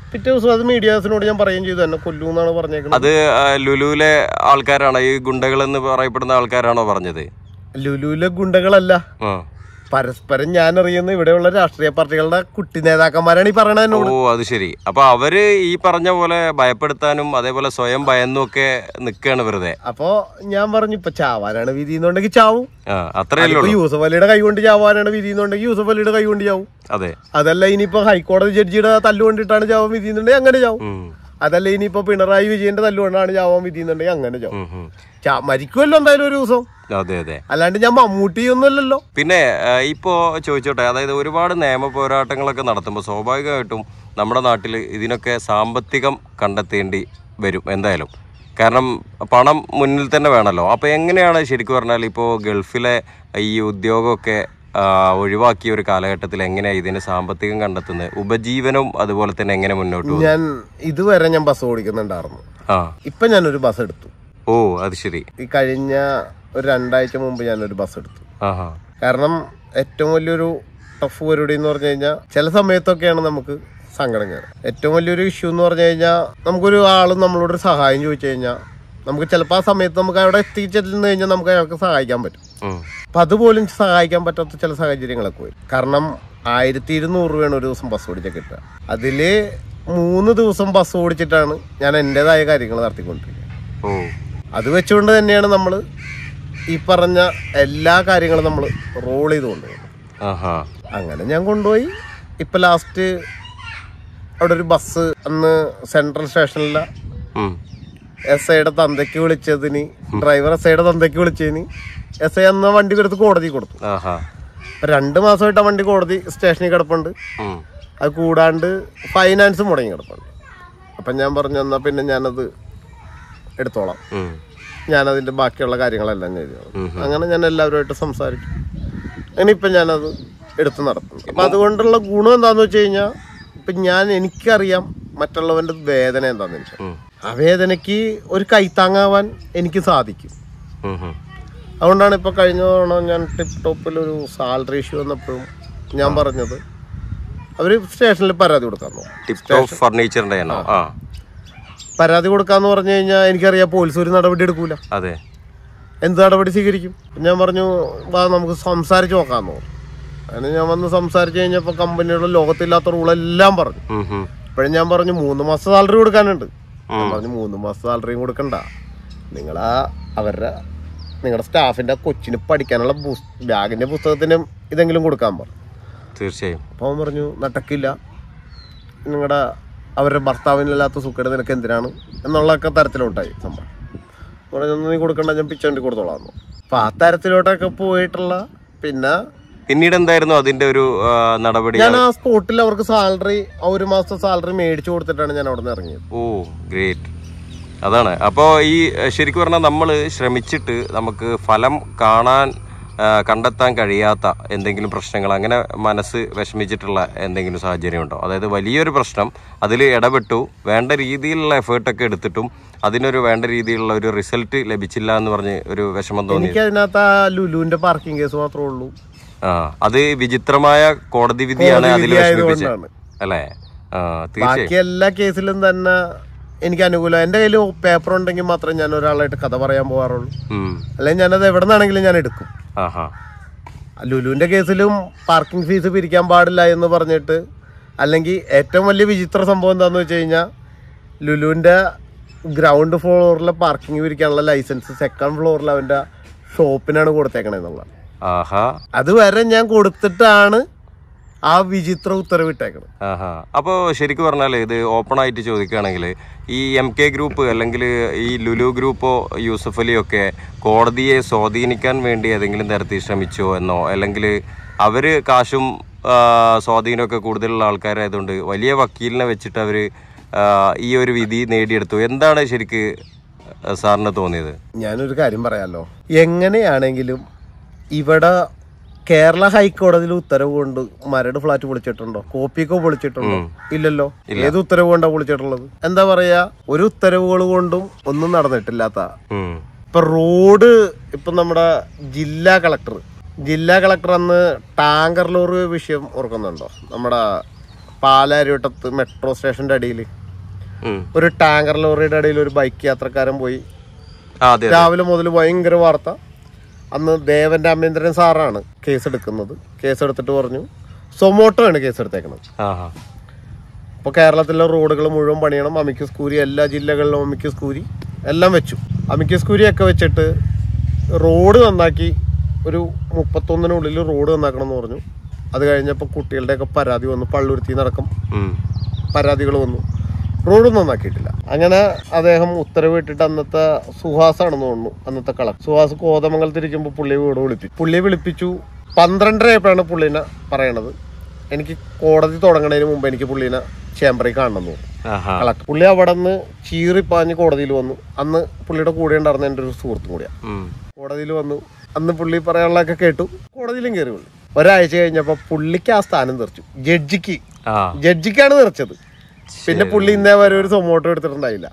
പിറ്റേ ദിവസം അത് മീഡിയാസിനോട് ഞാൻ പറയുകയും ചെയ്തു എന്നെ കൊല്ലൂ എന്നാണ് പറഞ്ഞേക്കുന്നത് അത് ആ, ലുലുവിലെ ആൾക്കാരാണോ ഈ ഗുണ്ടകൾ എന്ന് പറയപ്പെടുന്ന ആൾക്കാരാണോ പറഞ്ഞത് ലുലുവിലെ ഗുണ്ടകളല്ല ആ. പരസ്പരം ഞാൻ അറിയുന്ന ഇവിടെയുള്ള രാഷ്ട്രീയ പാർട്ടികളുടെ കുട്ടി നേതാക്കന്മാരാണ് ഈ പറയണത് ഓ എന്നോട് അത് ശരി അപ്പൊ അവര് ഈ പറഞ്ഞ പോലെ ഭയപ്പെടുത്താനും അതേപോലെ സ്വയം ഭയന്നും ഒക്കെ നിൽക്കുകയാണ് വെറുതെ അപ്പോ ഞാൻ പറഞ്ഞു ഇപ്പൊ ചാവാനാണ് വിധി എന്നുണ്ടെങ്കിൽ ചാവും ആ അത്രയല്ലേ ഇപ്പൊ ഉള്ളൂ യൂസഫ് അലിയുടെ കൈ കൊണ്ട് ചാവാനാണ് വിധി എന്നുണ്ടെങ്കിൽ യൂസഫ് അലിയുടെ കൈ കൊണ്ട് ചാവും അതെ അതല്ല ഇനിയിപ്പോ ഹൈക്കോടതി ജഡ്ജിയുടെ തല്ലുകൊണ്ടിട്ടാണ് ചാവാൻ വിധി എന്നുണ്ടെങ്കിൽ അങ്ങനെ ചാവും ഉം. അതല്ല ഇനിയിപ്പോ പിണറായി വിജയന്റെ തല്ലുകൊണ്ടാണ് ചാവാൻ വിധി എന്നുണ്ടെങ്കിൽ അങ്ങനെ ചാവും ഉം, ഉം. ചാ- മരിക്കുമല്ലോ എന്തായാലും ഒരു ദിവസം അതെ അതെ അല്ലാണ്ട് ഞാൻ മമ്മൂട്ടിയൊന്നുമല്ലല്ലോ പിന്നെ ആ, ഇപ്പോ ചോദിച്ചോട്ടെ അതായത് ഒരുപാട് നിയമ പോരാട്ടങ്ങളൊക്കെ നടത്തുമ്പോൾ സ്വാഭാവികമായിട്ടും നമ്മുടെ നാട്ടിൽ ഇതിനൊക്കെ സാമ്പത്തികം കണ്ടെത്തേണ്ടി വരും എന്തായാലും കാരണം പണം മുന്നിൽ തന്നെ വേണമല്ലോ അപ്പോൾ എങ്ങനെയാണ് ശരിക്കും പറഞ്ഞാൽ ഇപ്പോൾ ഗൾഫിലെ ഈ ഉദ്യോഗമൊക്കെ ആ, ഒഴിവാക്കിയ ഒരു കാലഘട്ടത്തിൽ എങ്ങനെയാണ് ഇതിന് സാമ്പത്തികം കണ്ടെത്തുന്നത് ഉപജീവനവും അതുപോലെ തന്നെ എങ്ങനെ മുന്നോട്ട് പോകും ഞാൻ ഇതുവരെ ഞാൻ ബസ് ഓടിക്കുന്നുണ്ടായിരുന്നു ആ ഇപ്പൊ ഞാനൊരു ബസ് എടുത്തു ഓ അത് ശരി ഈ കഴിഞ്ഞ ഒരു രണ്ടാഴ്ച മുമ്പ് ഞാനൊരു ബസ് എടുത്തു ആഹാ കാരണം ഏറ്റവും വലിയൊരു ടഫ് പരിപാടി എന്ന് പറഞ്ഞു കഴിഞ്ഞാൽ ചില സമയത്തൊക്കെയാണ് നമുക്ക് സങ്കടം കയറുക ഏറ്റവും വലിയൊരു ഇഷ്യൂ എന്ന് പറഞ്ഞു കഴിഞ്ഞാൽ നമുക്കൊരു ആൾ നമ്മളോട് ഒരു സഹായം ചോദിച്ചു കഴിഞ്ഞാൽ നമുക്ക് ചിലപ്പോൾ ആ സമയത്ത് നമുക്ക് അവിടെ എത്തിച്ചെന്ന് കഴിഞ്ഞാൽ നമുക്ക് അയാൾക്ക് സഹായിക്കാൻ പറ്റും ഉം. അപ്പം അതുപോലും സഹായിക്കാൻ പറ്റാത്ത ചില സാഹചര്യങ്ങളൊക്കെ വരും കാരണം ആയിരത്തി ഇരുന്നൂറ് രൂപയാണ് ഒരു ദിവസം ബസ് ഓടിച്ചാൽ കിട്ടുക അതിൽ മൂന്ന് ദിവസം ബസ് ഓടിച്ചിട്ടാണ് ഞാൻ എൻ്റെതായ കാര്യങ്ങൾ നടത്തിക്കൊണ്ടിരിക്കുന്നത് ഓ അത് വെച്ചുകൊണ്ട് തന്നെയാണ് നമ്മൾ ഈ പറഞ്ഞ എല്ലാ കാര്യങ്ങളും നമ്മൾ റോൾ ചെയ്ത് കൊണ്ടുപോകുന്നത് ആഹാ അങ്ങനെ ഞാൻ കൊണ്ടുപോയി ഇപ്പം ലാസ്റ്റ് അവിടെ ഒരു ബസ് അന്ന് സെൻട്രൽ സ്റ്റേഷനിലെ ഉം. എസ് ഐയുടെ തന്തയ്ക്ക് വിളിച്ചതിന് ഡ്രൈവർ എസ് ഐയുടെ തന്തയ്ക്ക് വിളിച്ചതിന് എസ് ഐ അന്ന് വണ്ടി എടുത്ത് കോടതി കൊടുത്തു ആഹാ ഇപ്പം രണ്ട് മാസമായിട്ട് ആ വണ്ടി കോടതി സ്റ്റേഷനിൽ കിടപ്പുണ്ട് ഉം. അത് കൂടാണ്ട് ഫൈനാൻസ് മുടങ്ങി കിടപ്പുണ്ട് അപ്പം ഞാൻ പറഞ്ഞു എന്നാൽ പിന്നെ ഞാനത് എടുത്തോളാം ഉം. ഞാനതിൻ്റെ ബാക്കിയുള്ള കാര്യങ്ങളെല്ലാം ചെയ്തു അങ്ങനെ ഞാൻ എല്ലാവരുമായിട്ട് സംസാരിച്ചു അങ്ങനെ ഇപ്പം ഞാനത് എടുത്ത് നടത്തുന്നു അപ്പം അതുകൊണ്ടുള്ള ഗുണം എന്താണെന്ന് വെച്ച് കഴിഞ്ഞാൽ ഇപ്പം ഞാൻ എനിക്കറിയാം മറ്റുള്ളവൻ്റെ വേദന എന്താണെന്ന് വെച്ചാൽ ഉം. ആ വേദനയ്ക്ക് ഒരു കൈത്താങ്ങാവാൻ എനിക്ക് സാധിക്കും ഉം. ഉം. അതുകൊണ്ടാണ് ഇപ്പോൾ കഴിഞ്ഞ തവണ ഞാൻ ടിപ്പ് ടോപ്പിൽ ഒരു സാലറി ഇഷ്യൂ വന്നപ്പോഴും ഞാൻ പറഞ്ഞത് അവർ സ്റ്റേഷനിൽ പരാതി കൊടുക്കാൻ നോക്കും ടിപ്പ് ടോപ്പ് ഫർണിച്ചറിന്റെ ആണോ ആ പരാതി കൊടുക്കാന്ന് പറഞ്ഞു കഴിഞ്ഞാൽ എനിക്കറിയാം പോലീസ് ഒരു നടപടി എടുക്കൂല അതെ എന്ത് നടപടി സ്വീകരിക്കും ഞാൻ പറഞ്ഞു വാ നമുക്ക് സംസാരിച്ച് നോക്കാമെന്ന് പറഞ്ഞു അങ്ങനെ ഞാൻ വന്ന് സംസാരിച്ച് കഴിഞ്ഞപ്പോൾ കമ്പനിയുടെ ലോകത്തില്ലാത്ത റൂളെല്ലാം പറഞ്ഞു ഉം. ഉം. ഇപ്പോഴും ഞാൻ പറഞ്ഞു മൂന്ന് മാസം സാലറി കൊടുക്കാനുണ്ട് ഞാൻ പറഞ്ഞു മൂന്ന് മാസം സാലറിയും കൊടുക്കണ്ട നിങ്ങളാ അവരുടെ നിങ്ങളുടെ സ്റ്റാഫിൻ്റെ കൊച്ചിന് പഠിക്കാനുള്ള ബുസ് ബാഗിൻ്റെ പുസ്തകത്തിനും ഇതെങ്കിലും കൊടുക്കാൻ പറഞ്ഞു തീർച്ചയായും അപ്പോൾ അവൻ പറഞ്ഞു നടക്കില്ല നിങ്ങളുടെ അവരുടെ ഭർത്താവിനില്ലാത്ത സുഖയുടെ നിനക്ക് എന്തിനാണ് എന്നുള്ളൊക്കെ തരത്തിലോട്ടായി സംഭവം പറഞ്ഞു നീ കൊടുക്കണ്ട ഞാൻ പിച്ചോണ്ടി കൊടുത്തോളാം എന്ന് അപ്പം ആ തരത്തിലോട്ടൊക്കെ പോയിട്ടുള്ള പിന്നെ പിന്നീട് എന്തായിരുന്നു അതിന്റെ ഒരു ആ, നടപടി ഞാൻ ആ സ്പോട്ടിൽ അവർക്ക് സാലറി ഒരു മാസത്തെ സാലറി മേടിച്ചു കൊടുത്തിട്ടാണ് ഞാൻ അവിടെ നിന്ന് ഇറങ്ങിയത് ഓ ഗ്രേറ്റ് അതാണ് അപ്പോൾ ഈ എഹ്, ശരിക്കും പറഞ്ഞാൽ നമ്മൾ ശ്രമിച്ചിട്ട് നമുക്ക് ഫലം കാണാൻ ആ, കണ്ടെത്താൻ കഴിയാത്ത എന്തെങ്കിലും പ്രശ്നങ്ങൾ അങ്ങനെ മനസ്സ് വിഷമിച്ചിട്ടുള്ള എന്തെങ്കിലും സാഹചര്യം ഉണ്ടോ അതായത് വലിയൊരു പ്രശ്നം അതിൽ ഇടപെട്ടു വേണ്ട രീതിയിലുള്ള എഫേർട്ടൊക്കെ എടുത്തിട്ടും അതിനൊരു വേണ്ട രീതിയിലുള്ള ഒരു റിസൾട്ട് ലഭിച്ചില്ല എന്ന് പറഞ്ഞ് ഒരു വിഷമം തോന്നി എനിക്ക് അതിനകത്ത് ആ ലുലുവിന്റെ പാർക്കിംഗ് കേസ് മാത്രമേ ഉള്ളൂ ആ അത് വിചിത്രമായ കോടതി വിധിയാണ് അതിൽ വിധി വിഷമിപ്പിച്ചത് ആയതുകൊണ്ടാണ്. അല്ലേ ആ തീർച്ചയായും ബാക്കി എല്ലാ കേസിലും തന്നെ എനിക്ക് അനുകൂലം എൻ്റെ കയ്യിൽ പേപ്പർ ഉണ്ടെങ്കിൽ മാത്രമേ ഞാൻ ഒരാളായിട്ട് കഥ പറയാൻ പോകാറുള്ളൂ ഉം. അല്ലെങ്കിൽ ഞാനത് എവിടെ നിന്നാണെങ്കിലും ഞാൻ എടുക്കും ആഹാ ലുലുവിന്റെ കേസിലും പാർക്കിംഗ് ഫീസ് പിരിക്കാൻ പാടില്ല എന്ന് പറഞ്ഞിട്ട് അല്ലെങ്കിൽ ഏറ്റവും വലിയ വിചിത്ര സംഭവം എന്താണെന്ന് വെച്ച് കഴിഞ്ഞാൽ ലുലുവിന്റെ ഗ്രൗണ്ട് ഫ്ലോറിലെ പാർക്കിംഗ് പിരിക്കാനുള്ള ലൈസൻസ് സെക്കൻഡ് ഫ്ലോറിൽ അവന്റെ ഷോപ്പിനാണ് കൊടുത്തേക്കണേ എന്നുള്ളത് ആഹാ അതുവരെ ഞാൻ കൊടുത്തിട്ടാണ് ആ വിചിത്ര ഉത്തരവിട്ടേക്കണത് ആഹാ അപ്പോൾ ശരിക്കും പറഞ്ഞാൽ ഇത് ഓപ്പൺ ആയിട്ട് ചോദിക്കുകയാണെങ്കിൽ ഈ എം കെ ഗ്രൂപ്പ് അല്ലെങ്കിൽ ഈ ലുലു ഗ്രൂപ്പോ യൂസഫ് അലിയോ ഒക്കെ കോടതിയെ സ്വാധീനിക്കാൻ വേണ്ടി ഏതെങ്കിലും തരത്തിൽ ശ്രമിച്ചോ എന്നോ അല്ലെങ്കിൽ അവർ കാശും ആ, സ്വാധീനമൊക്കെ കൂടുതലുള്ള ആൾക്കാരായതുകൊണ്ട് വലിയ വക്കീലിനെ വെച്ചിട്ട് അവർ ഈ ഒരു വിധി നേടിയെടുത്തു എന്താണ് ശരിക്ക് സാറിന് തോന്നിയത് ഞാനൊരു കാര്യം പറയാലോ എങ്ങനെയാണെങ്കിലും ഇവിടെ കേരള ഹൈക്കോടതിയിൽ ഉത്തരവ് കൊണ്ട് മരട് ഫ്ലാറ്റ് പൊളിച്ചിട്ടുണ്ടോ കോപ്പിയൊക്കെ പൊളിച്ചിട്ടുണ്ടോ ഇല്ലല്ലോ ഏത് ഉത്തരവ് കൊണ്ടാ പൊളിച്ചിട്ടുള്ളത് എന്താ പറയാ ഒരു ഉത്തരവുകൾ കൊണ്ടും ഒന്നും നടന്നിട്ടില്ലാത്ത ഉം. ഇപ്പൊ റോഡ് ഇപ്പൊ നമ്മുടെ ജില്ലാ കളക്ടർ ജില്ലാ കളക്ടർ അന്ന് ടാങ്കർ ലോറി വിഷയം ഓർക്കുന്നുണ്ടോ നമ്മുടെ പാലാരിവട്ടത്ത് മെട്രോ സ്റ്റേഷന്റെ അടിയിൽ ഉം. ഒരു ടാങ്കർ ലോറിയുടെ അടിയിൽ ഒരു ബൈക്ക് യാത്രക്കാരൻ പോയി ആ അതെ അതെ രാവിലെ മുതൽ ഭയങ്കര വാർത്ത അന്ന് ദേവൻ രാമേന്ദ്രൻ സാറാണ് കേസ് എടുക്കുന്നത് കേസ് എടുത്തിട്ട് പറഞ്ഞു സൊമോട്ടോ ആണ് കേസ് എടുത്തേക്കുന്നത് ആ ആ അപ്പോൾ കേരളത്തിലെ റോഡുകൾ മുഴുവൻ പണിയണം അമിക്കസ് കൂരി എല്ലാ ജില്ലകളിലും അമിക്കസ് കൂരി എല്ലാം വെച്ചു അമിക്കസ് കൂരിയൊക്കെ വെച്ചിട്ട് റോഡ് നന്നാക്കി ഒരു മുപ്പത്തൊന്നിനുള്ളിൽ റോഡ് നന്നാക്കണം എന്ന് പറഞ്ഞു അത് കഴിഞ്ഞപ്പോൾ കുട്ടികളുടെയൊക്കെ പരാതി വന്നു പള്ളുരുത്തി നടക്കം ഉം. പരാതികൾ വന്നു റോഡ് നന്നാക്കിയിട്ടില്ല അങ്ങനെ അദ്ദേഹം ഉത്തരവിട്ടിട്ട് അന്നത്തെ സുഹാസാണെന്ന് തോന്നുന്നു അന്നത്തെ കളക്ടർ സുഹാസ് കോതമംഗലത്തിരിക്കുമ്പോൾ പുള്ളിയെ വീട് വിളിപ്പിച്ചു പുള്ളിയെ വിളിപ്പിച്ചു പന്ത്രണ്ടര ആയപ്പോഴാണ് പുള്ളീനെ പറയണത് എനിക്ക് കോടതി തുടങ്ങുന്നതിന് മുമ്പ് എനിക്ക് പുള്ളീനെ ചേംബറിൽ കാണണം എന്ന് തോന്നുന്നു ആഹാ കളക്ടർ പുള്ളി അവിടെ നിന്ന് ചീറിപ്പാഞ്ഞ് കോടതിയിൽ വന്നു അന്ന് പുള്ളിയുടെ കൂടെ ഉണ്ടായിരുന്ന എൻ്റെ ഒരു സുഹൃത്തും കൂടിയാണ് ഉം. കോടതിയിൽ വന്നു അന്ന് പുള്ളി പറയാനുള്ളതൊക്കെ കേട്ടു കോടതിയിലും കയറി പുള്ളി ഒരാഴ്ച കഴിഞ്ഞപ്പോൾ പുള്ളിക്ക് ആ സ്ഥാനം തെറിച്ചു ജഡ്ജിക്ക് ആ ജഡ്ജിക്കാണ് തെറിച്ചത് പിന്നെ പുള്ളി ഇന്നേ വരെ ഒരു സൊമോട്ടോ എടുത്തിട്ടുണ്ടായില്ല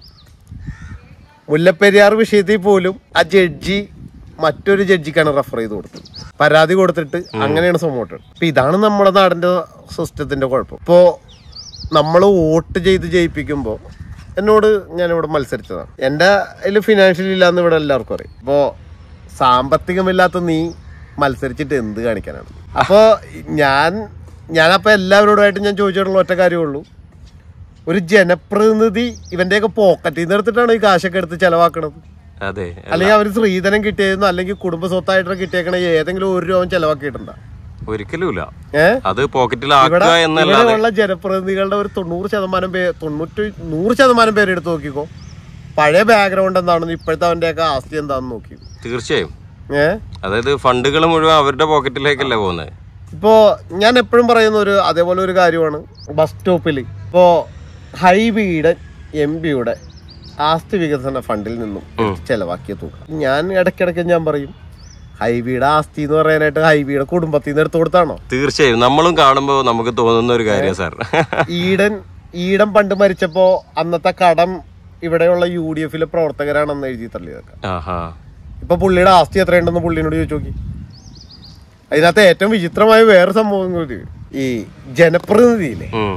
മുല്ലപ്പെരിയാർ വിഷയത്തിൽ പോലും ആ ജഡ്ജി മറ്റൊരു ജഡ്ജിക്കാണ് റെഫർ ചെയ്ത് കൊടുത്തത് പരാതി കൊടുത്തിട്ട് അങ്ങനെയാണ് സൊമോട്ടോ അപ്പൊ ഇതാണ് നമ്മുടെ നാടിന്റെ സിസ്റ്റത്തിന്റെ കുഴപ്പം ഇപ്പോ നമ്മൾ വോട്ട് ചെയ്ത് ജയിപ്പിക്കുമ്പോൾ എന്നോട് ഞാനിവിടെ മത്സരിച്ചതാണ് എൻ്റെ അതിൽ ഫിനാൻഷ്യൽ ഇല്ലാന്ന് ഇവിടെ എല്ലാവർക്കും അറിയാം ഇപ്പോൾ സാമ്പത്തികമില്ലാത്ത നീ മത്സരിച്ചിട്ട് എന്ത് കാണിക്കാനാണ് അപ്പോൾ ഞാൻ ഞാനപ്പോൾ എല്ലാവരോടുമായിട്ട് ഞാൻ ചോദിച്ചിട്ടുള്ള ഒറ്റ കാര്യമുള്ളൂ ഒരു ജനപ്രതിനിധി ഇവന്റെയൊക്കെ പോക്കറ്റിൽ നിന്ന് എടുത്തിട്ടാണ് ഈ കാശൊക്കെ എടുത്ത് ചെലവാക്കണത് അതെ അല്ലെങ്കിൽ അവർ സ്ത്രീധനം കിട്ടിയതെന്നോ അല്ലെങ്കിൽ കുടുംബ സ്വത്തായിട്ട് കിട്ടിയേക്കണ ഏതെങ്കിലും ഒരു രൂപ ചെലവാക്കിയിട്ടുണ്ടോ ഒരിക്കലുമില്ല ഏഹ് അത് ഇവിടെ പോക്കറ്റിലാക്കുക എന്നല്ലാതെ ഇവിടെയുള്ള ജനപ്രതിനിധികളുടെ ഒരു തൊണ്ണൂറ് ശതമാനം പേര് തൊണ്ണൂറ്റി നൂറ് ശതമാനം പേര് എടുത്ത് നോക്കിക്കോ പഴയ ബാക്ക്ഗ്രൗണ്ട് എന്താണെന്ന് ഇപ്പോഴത്തെ അവന്റെയൊക്കെ ആസ്തി എന്താണെന്ന് നോക്കി തീർച്ചയായും ഏഹ് അതായത് ഫണ്ടുകൾ മുഴുവൻ അവരുടെ പോക്കറ്റിലേക്കല്ലേ പോകുന്നത് ഇപ്പോൾ ഞാൻ എപ്പോഴും പറയുന്ന ഒരു അതേപോലെ ഒരു കാര്യമാണ് ബസ് സ്റ്റോപ്പിൽ ഇപ്പോൾ ഹൈബിയുടെ എം പിയുടെ ആസ്തി വികസന ഫണ്ടിൽ നിന്നും ചെലവാക്കിയ തുക ഞാൻ ഇടയ്ക്കിടയ്ക്ക് ഞാൻ പറയും ഹൈബിയുടെ ആസ്തി എന്ന് പറയാനായിട്ട് ഹൈബിയുടെ കുടുംബത്തിൽ നിന്ന് എടുത്തു കൊടുത്താണോ തീർച്ചയായും നമ്മളും കാണുമ്പോൾ നമുക്ക് തോന്നുന്ന ഒരു കാര്യം സാർ ഈഡൻ ഈടൻ പണ്ട് മരിച്ചപ്പോൾ അന്നത്തെ കടം ഇവിടെയുള്ള യു ഡി എഫിലെ പ്രവർത്തകരാണെന്ന് എഴുതി തള്ളിയതൊക്കെ ആഹാ ഇപ്പൊ പുള്ളിയുടെ ആസ്തി എത്രയുണ്ടെന്ന് പുള്ളിനോട് ചോദിച്ചു നോക്കി അതിനകത്ത് ഏറ്റവും വിചിത്രമായ വേറെ സംഭവം കൂടി ഈ ജനപ്രതിനിധിയില്ലേ ഉം.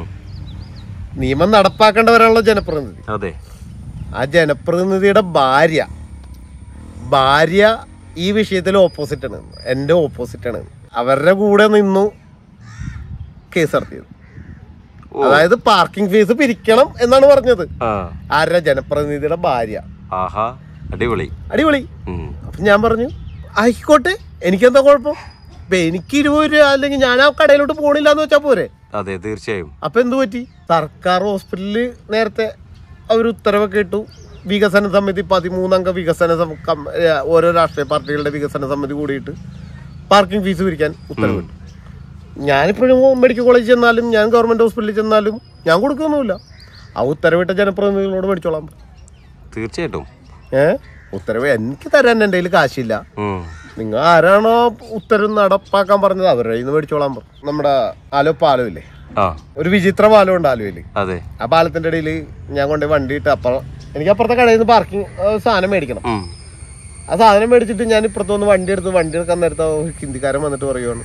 നിയമം നടപ്പാക്കേണ്ടവരാണല്ലോ ജനപ്രതിനിധി അതെ ആ ജനപ്രതിനിധിയുടെ ഭാര്യ ഭാര്യ ഈ വിഷയത്തിൽ ഓപ്പോസിറ്റ് ആണ് എൻ്റെ ഓപ്പോസിറ്റ് ആണ് അവരുടെ കൂടെ നിന്നു കേസ് നടത്തിയത് അതായത് പാർക്കിംഗ് ഫീസ് പിരിക്കണം എന്നാണ് പറഞ്ഞത് ആ ആരുടെ ജനപ്രതിനിധിയുടെ ഭാര്യ ആഹാ അടിപൊളി അടിപൊളി ഉം. അപ്പൊ ഞാൻ പറഞ്ഞു ആയിക്കോട്ടെ എനിക്കെന്താ കുഴപ്പം ഇപ്പൊ എനിക്ക് ഇരുപത് രൂപ അല്ലെങ്കിൽ ഞാൻ ആ കടയിലോട്ട് പോണില്ല എന്ന് വെച്ചാൽ പോരെ അതെ തീർച്ചയായും അപ്പൊ എന്തു പറ്റി സർക്കാർ ഹോസ്പിറ്റലിൽ നേരത്തെ അവർ ഉത്തരവൊക്കെ ഇട്ടു വികസന സമിതി പതിമൂന്നംഗ വികസന സം- കം- ഏ, ഓരോ രാഷ്ട്രീയ പാർട്ടികളുടെ വികസന സമിതി കൂടിയിട്ട് പാർക്കിംഗ് ഫീസ് പിരിക്കാൻ ഉത്തരവിട്ടു ഞാനിപ്പോഴും മെഡിക്കൽ കോളേജിൽ ചെന്നാലും ഞാൻ ഗവൺമെന്റ് ഹോസ്പിറ്റലിൽ ചെന്നാലും ഞാൻ കൊടുക്കൊന്നുമില്ല ആ ഉത്തരവിട്ട ജനപ്രതിനിധികളോട് മേടിച്ചോളാം തീർച്ചയായിട്ടും ഏ ഉത്തരവ് എനിക്ക് തരാൻ എൻ്റെ കയ്യിൽ കാശില്ല ഉം. നിങ്ങൾ ആരാണോ ഉത്തരവ് നടപ്പാക്കാൻ പറഞ്ഞത് അവരുടെ കയ്യിൽ നിന്ന് മേടിച്ചോളാൻ പറഞ്ഞു നമ്മുടെ ആലോ പാലമില്ലേ ആ ഒരു വിചിത്ര പാലമുണ്ട് ആലുവയിൽ അതെ ആ പാലത്തിന്റെ ഇടയിൽ ഞാൻ കൊണ്ട് വണ്ടി ഇട്ട് അപ്പുറം എനിക്ക് അപ്പുറത്തെ കടയിൽ നിന്ന് പാർക്കിംഗ് സാധനം മേടിക്കണം ഉം. ആ സാധനം മേടിച്ചിട്ട് ഞാൻ ഇപ്പുറത്ത് വന്ന് വണ്ടി എടുത്ത് വണ്ടി എടുക്കാൻ നേരത്തെ ഒരു ഹിന്ദിക്കാരൻ വന്നിട്ട് പറയുവാണ്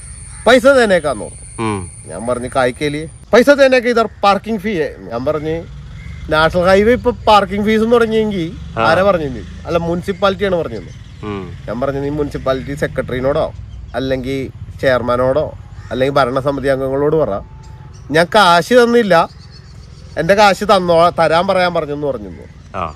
പൈസ തേനേക്കാന്ന് പറഞ്ഞു ഉം. ഞാൻ പറഞ്ഞു കായ്ക്കേലി പൈസ തേനേക്ക ഇതർ പാർക്കിംഗ് ഫീ ഞാൻ പറഞ്ഞ് നാഷണൽ ഹൈവേ ഇപ്പൊ പാർക്കിംഗ് ഫീസ് തുടങ്ങിയെങ്കിൽ ആരാ പറഞ്ഞു അല്ല മുനിസിപ്പാലിറ്റിയാണ് പറഞ്ഞത് ഉം. ഞാൻ പറഞ്ഞു നീ മുനിസിപ്പാലിറ്റി സെക്രട്ടറിനോടോ അല്ലെങ്കിൽ ചെയർമാനോടോ അല്ലെങ്കിൽ ഭരണസമിതി അംഗങ്ങളോട് പറ ഞാൻ കാശ് തന്നില്ല എൻ്റെ കാശ് തന്നോ തരാൻ പറയാൻ പറഞ്ഞെന്ന് പറഞ്ഞു ആ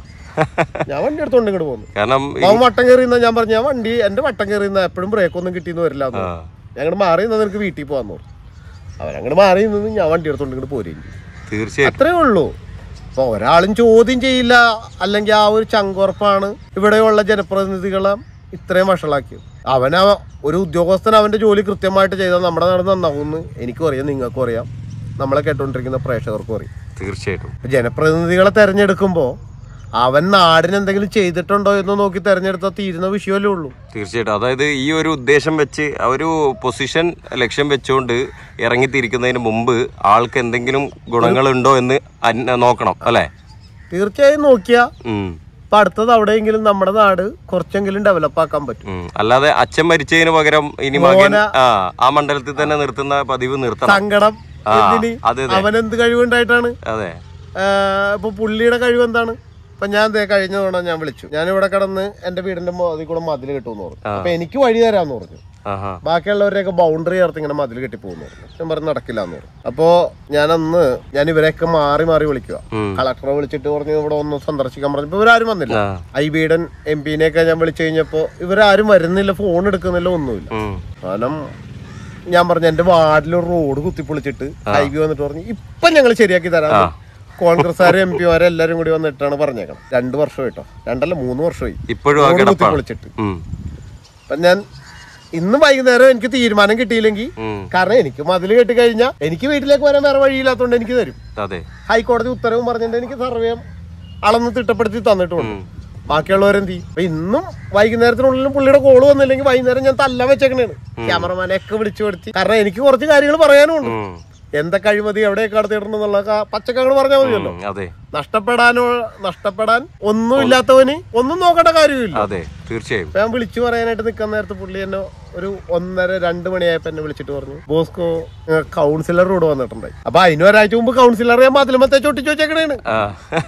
ഞാൻ വണ്ടി എടുത്തോണ്ട് ഇങ്ങോട്ട് പോകുന്നു കാരണം ഈ- അവൻ വട്ടം കയറിയുന്ന ഞാൻ പറഞ്ഞു ഞാൻ വണ്ടി എൻ്റെ വട്ടം കയറിയുന്ന എപ്പോഴും ബ്രേക്ക് ഒന്നും കിട്ടിയെന്ന് വരില്ല എന്ന് ആ. ഞങ്ങൾ മാറി നിന്ന് നിനക്ക് വീട്ടിൽ പോകാന്ന് പറഞ്ഞു അവരങ്ങോട്ട് മാറി നിന്ന് ഞാൻ വണ്ടി എടുത്തോണ്ട് ഇങ്ങോട്ട് പോരുകയും ചെയ്തു തീർച്ചയായിട്ടും അത്രേ ഉള്ളൂ അപ്പൊ ഒരാളും ചോദ്യം ചെയ്യില്ല അല്ലെങ്കിൽ ആ ഒരു ചങ്കുറപ്പാണ് ഇവിടെയുള്ള ജനപ്രതിനിധികളെ ഇത്രയും വഷളാക്കിയത് അവൻ അവ- ഒരു ഉദ്യോഗസ്ഥൻ അവന്റെ ജോലി കൃത്യമായിട്ട് ചെയ്താൽ നമ്മുടെ നാട് നന്നാവുമെന്ന് എനിക്കും അറിയാം നിങ്ങൾക്കും അറിയാം നമ്മളെ കേട്ടോണ്ടിരിക്കുന്ന പ്രേക്ഷകർക്കും അറിയാം തീർച്ചയായിട്ടും ഇപ്പൊ ജനപ്രതിനിധികളെ തെരഞ്ഞെടുക്കുമ്പോൾ അവൻ നാടിന് എന്തെങ്കിലും ചെയ്തിട്ടുണ്ടോ എന്ന് നോക്കി തെരഞ്ഞെടുത്താൽ തീരുന്ന വിഷയമല്ലേ ഉള്ളൂ തീർച്ചയായിട്ടും അതായത് ഈ ഒരു ഉദ്ദേശം വെച്ച് ആ ഒരു പൊസിഷൻ ലക്ഷ്യം വെച്ചുകൊണ്ട് ഇറങ്ങിത്തിരിക്കുന്നതിന് മുമ്പ് ആൾക്ക് എന്തെങ്കിലും ഗുണങ്ങളുണ്ടോ എന്ന് അന്വ- നോക്കണം അല്ലേ തീർച്ചയായും നോക്കിയാ ഉം. ഇപ്പൊ അടുത്തത് അവിടെയെങ്കിലും നമ്മുടെ നാട് കുറച്ചെങ്കിലും ഡെവലപ്പ് ആക്കാൻ പറ്റും ഉം. അല്ലാതെ അച്ഛൻ മരിച്ചതിന് പകരം ഇനി മകൻ ആ ആ മണ്ഡലത്തിൽ തന്നെ നിർത്തുന്ന പതിവ് നിർത്തണം സങ്കടം ആ, എന്തിന് അതെ, അതെ. അവൻ എന്ത് കഴിവുണ്ടായിട്ടാണ് അതെ ആഹ് ഇപ്പൊ പുള്ളിയുടെ കഴിവ് എന്താണ് ഇപ്പൊ ഞാൻ ദേ കഴിഞ്ഞ തവണ ഞാൻ വിളിച്ചു ഞാൻ ഇവിടെ കിടന്ന് എന്റെ വീടിന്റെ അതിൽ കൂടെ മതിൽ കെട്ടുമെന്ന് പറഞ്ഞു അപ്പൊ എനിക്ക് വഴി തരാന്ന് പറഞ്ഞു ആഹാ ബാക്കിയുള്ളവരെയൊക്കെ ബൗണ്ടറി ചേർത്ത് ഇങ്ങനെ മതിൽ കെട്ടി പോകുന്നു പറഞ്ഞു ഞാൻ പറഞ്ഞു നടക്കില്ല എന്ന് പറഞ്ഞു അപ്പോ ഞാൻ അന്ന് ഞാൻ ഇവരെയൊക്കെ മാറി മാറി വിളിക്കുക ഉം. കളക്ടറെ വിളിച്ചിട്ട് പറഞ്ഞു ഇവിടെ ഒന്ന് സന്ദർശിക്കാൻ പറഞ്ഞപ്പോ ഇവരാരും വന്നില്ല ആ. ഐ ബീഡൻ എം പിനെയൊക്കെ ഞാൻ വിളിച്ചു കഴിഞ്ഞപ്പോ ഇവരാരും വരുന്നില്ല ഫോൺ എടുക്കുന്നില്ല ഒന്നുമില്ല ഉം. കാരണം ഞാൻ പറഞ്ഞു എന്റെ വാർഡിലൊരു റോഡ് കുത്തിപ്പൊളിച്ചിട്ട് ഹൈവേ വന്നിട്ട് പറഞ്ഞു ഇപ്പൊ ഞങ്ങൾ ശരിയാക്കി തരാം കോൺഗ്രസ്സുകാരും എം പിമാരും എല്ലാരും കൂടി വന്നിട്ടാണ് പറഞ്ഞേക്കണം രണ്ടു വർഷമായിട്ടോ രണ്ടല്ല മൂന്ന് വർഷമായി ഇപ്പോഴും ആ റോഡ് കിടപ്പാണ് കുത്തിപ്പൊളിച്ചിട്ട് ഉം. അപ്പൊ ഞാൻ ഇന്ന് വൈകുന്നേരം എനിക്ക് തീരുമാനം കിട്ടിയില്ലെങ്കിൽ ഉം. കാരണം എനിക്ക് മതിൽ കെട്ടി കഴിഞ്ഞാൽ എനിക്ക് വീട്ടിലേക്ക് വരാൻ വേറെ വഴിയില്ലാത്തതുകൊണ്ട് എനിക്ക് തരും അതെ ഹൈക്കോടതി ഉത്തരവും പറഞ്ഞിട്ട് എനിക്ക് സർവേ അളന്ന് തിട്ടപ്പെടുത്തി തന്നിട്ടുണ്ട് ബാക്കിയുള്ളവരെന്ത് ചെയ്യും അപ്പൊ ഇന്നും വൈകുന്നേരത്തിനുള്ളിലും പുള്ളിയുടെ കോള് വന്നില്ലെങ്കിൽ വൈകുന്നേരം ഞാൻ തല്ല വെച്ചേക്കണേണ് ക്യാമറമാനെയൊക്കെ വിളിച്ചു വരുത്തി കാരണം എനിക്ക് കുറച്ച് കാര്യങ്ങൾ പറയാനുണ്ട് ഉം. എന്തൊക്കെ അഴിമതി എവിടെയൊക്കെ നടത്തിയിട്ടുണ്ടെന്നുള്ള പച്ചക്കങ്ങൾ പറഞ്ഞാൽ മതിയല്ലോ ഉം. അതെ നഷ്ടപ്പെടാനോ നഷ്ടപ്പെടാൻ ഒന്നുമില്ലാത്തവന് ഒന്നും നോക്കേണ്ട കാര്യമില്ല അതെ തീർച്ചയായും അപ്പൊ ഞാൻ വിളിച്ചു പറയാനായിട്ട് നിൽക്കുന്ന നേരത്ത് പുള്ളി എന്നെ ഒരു ഒന്നര രണ്ട് മണിയായപ്പോ എന്നെ വിളിച്ചിട്ട് പറഞ്ഞു ബോസ്കോ കൗൺസിലർ ഇവിടെ വന്നിട്ടുണ്ടായി അപ്പൊ അതിന് ഒരാഴ്ച മുമ്പ് കൗൺസിലർ ഞാൻ മതിലുമത്തെ ചൊട്ടിച്ച് വെച്ചേക്കണേണ് ആ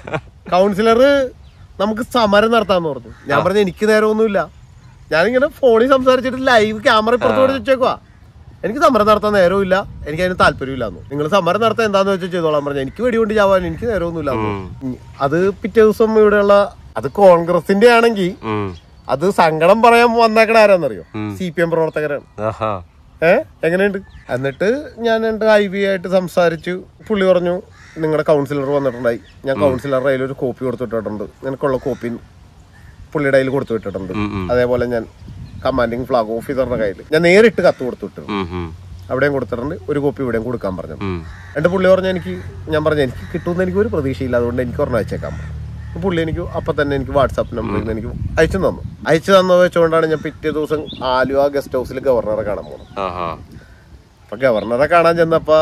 കൗൺസിലർ നമുക്ക് സമരം നടത്താന്ന് പറഞ്ഞു ഞാൻ പറഞ്ഞു എനിക്ക് നേരമൊന്നുമില്ല ഞാനിങ്ങനെ ഫോണിൽ സംസാരിച്ചിട്ട് ലൈവ് ക്യാമറ ഇപ്പുറത്തോട് വെച്ചേക്കുവാ എനിക്ക് സമരം നടത്താൻ നേരമില്ല എനിക്ക് അതിന് താല്പര്യമില്ലാന്നു നിങ്ങൾ സമരം നടത്താൻ എന്താന്ന് വെച്ചാൽ ചെയ്തോളാൻ പറഞ്ഞു എനിക്ക് വെടികൊണ്ട് ചാവാൻ എനിക്ക് നേരമൊന്നുമില്ല അത് പിറ്റേ ദിവസം ഇവിടെയുള്ള അത് കോൺഗ്രസിന്റെ ആണെങ്കിൽ ഉം. അത് സങ്കടം പറയാൻ വന്നേക്കണ ആരാന്നറിയോ സി പി എം പ്രവർത്തകരാണ് ആഹാ ഏ എങ്ങനെയുണ്ട് എന്നിട്ട് ഞാൻ എൻ്റെ ഐ വി ആയിട്ട് സംസാരിച്ചു പുള്ളി പറഞ്ഞു നിങ്ങളുടെ കൗൺസിലർ വന്നിട്ടുണ്ടായി ഞാൻ കൗൺസിലറുടെ കയ്യിൽ ഒരു കോപ്പി കൊടുത്തു വിട്ടിട്ടുണ്ട് നിനക്കുള്ള കോപ്പി പുള്ളിയുടെ കയ്യിൽ കൊടുത്തു വിട്ടിട്ടുണ്ട് ഉം, ഉം. അതേപോലെ ഞാൻ കമാൻഡിങ് ഫ്ലാഗ് ഓഫീസറുടെ കയ്യിൽ ഞാൻ നേരിട്ട് കത്ത് കൊടുത്തു വിട്ടിട്ടുണ്ട് ഉം, ഉം. അവിടെയും കൊടുത്തിട്ടുണ്ട് ഒരു കോപ്പി ഇവിടെയും കൊടുക്കാൻ പറഞ്ഞു ഉം. എന്നിട്ട് പുള്ളി പറഞ്ഞു എനിക്ക് ഞാൻ പറഞ്ഞു എനിക്ക് കിട്ടുമെന്ന് എനിക്ക് ഒരു പ്രതീക്ഷയില്ല അതുകൊണ്ട് എനിക്ക് ഒരെണ്ണം അയച്ചേക്കാൻ പറഞ്ഞു അപ്പോൾ പുള്ളി എനിക്ക് അപ്പം തന്നെ എനിക്ക് വാട്സാപ്പ് നമ്പറിൽ നിന്ന് എനിക്ക് അയച്ചു തന്നു അയച്ചു തന്നത് വെച്ചുകൊണ്ടാണ് ഞാൻ പിറ്റേ ദിവസം ആലുവ ഗസ്റ്റ് ഹൗസിൽ ഗവർണറെ കാണാൻ പോകുന്നത് ആഹാ അപ്പൊ ഗവർണറെ കാണാൻ ചെന്നപ്പോ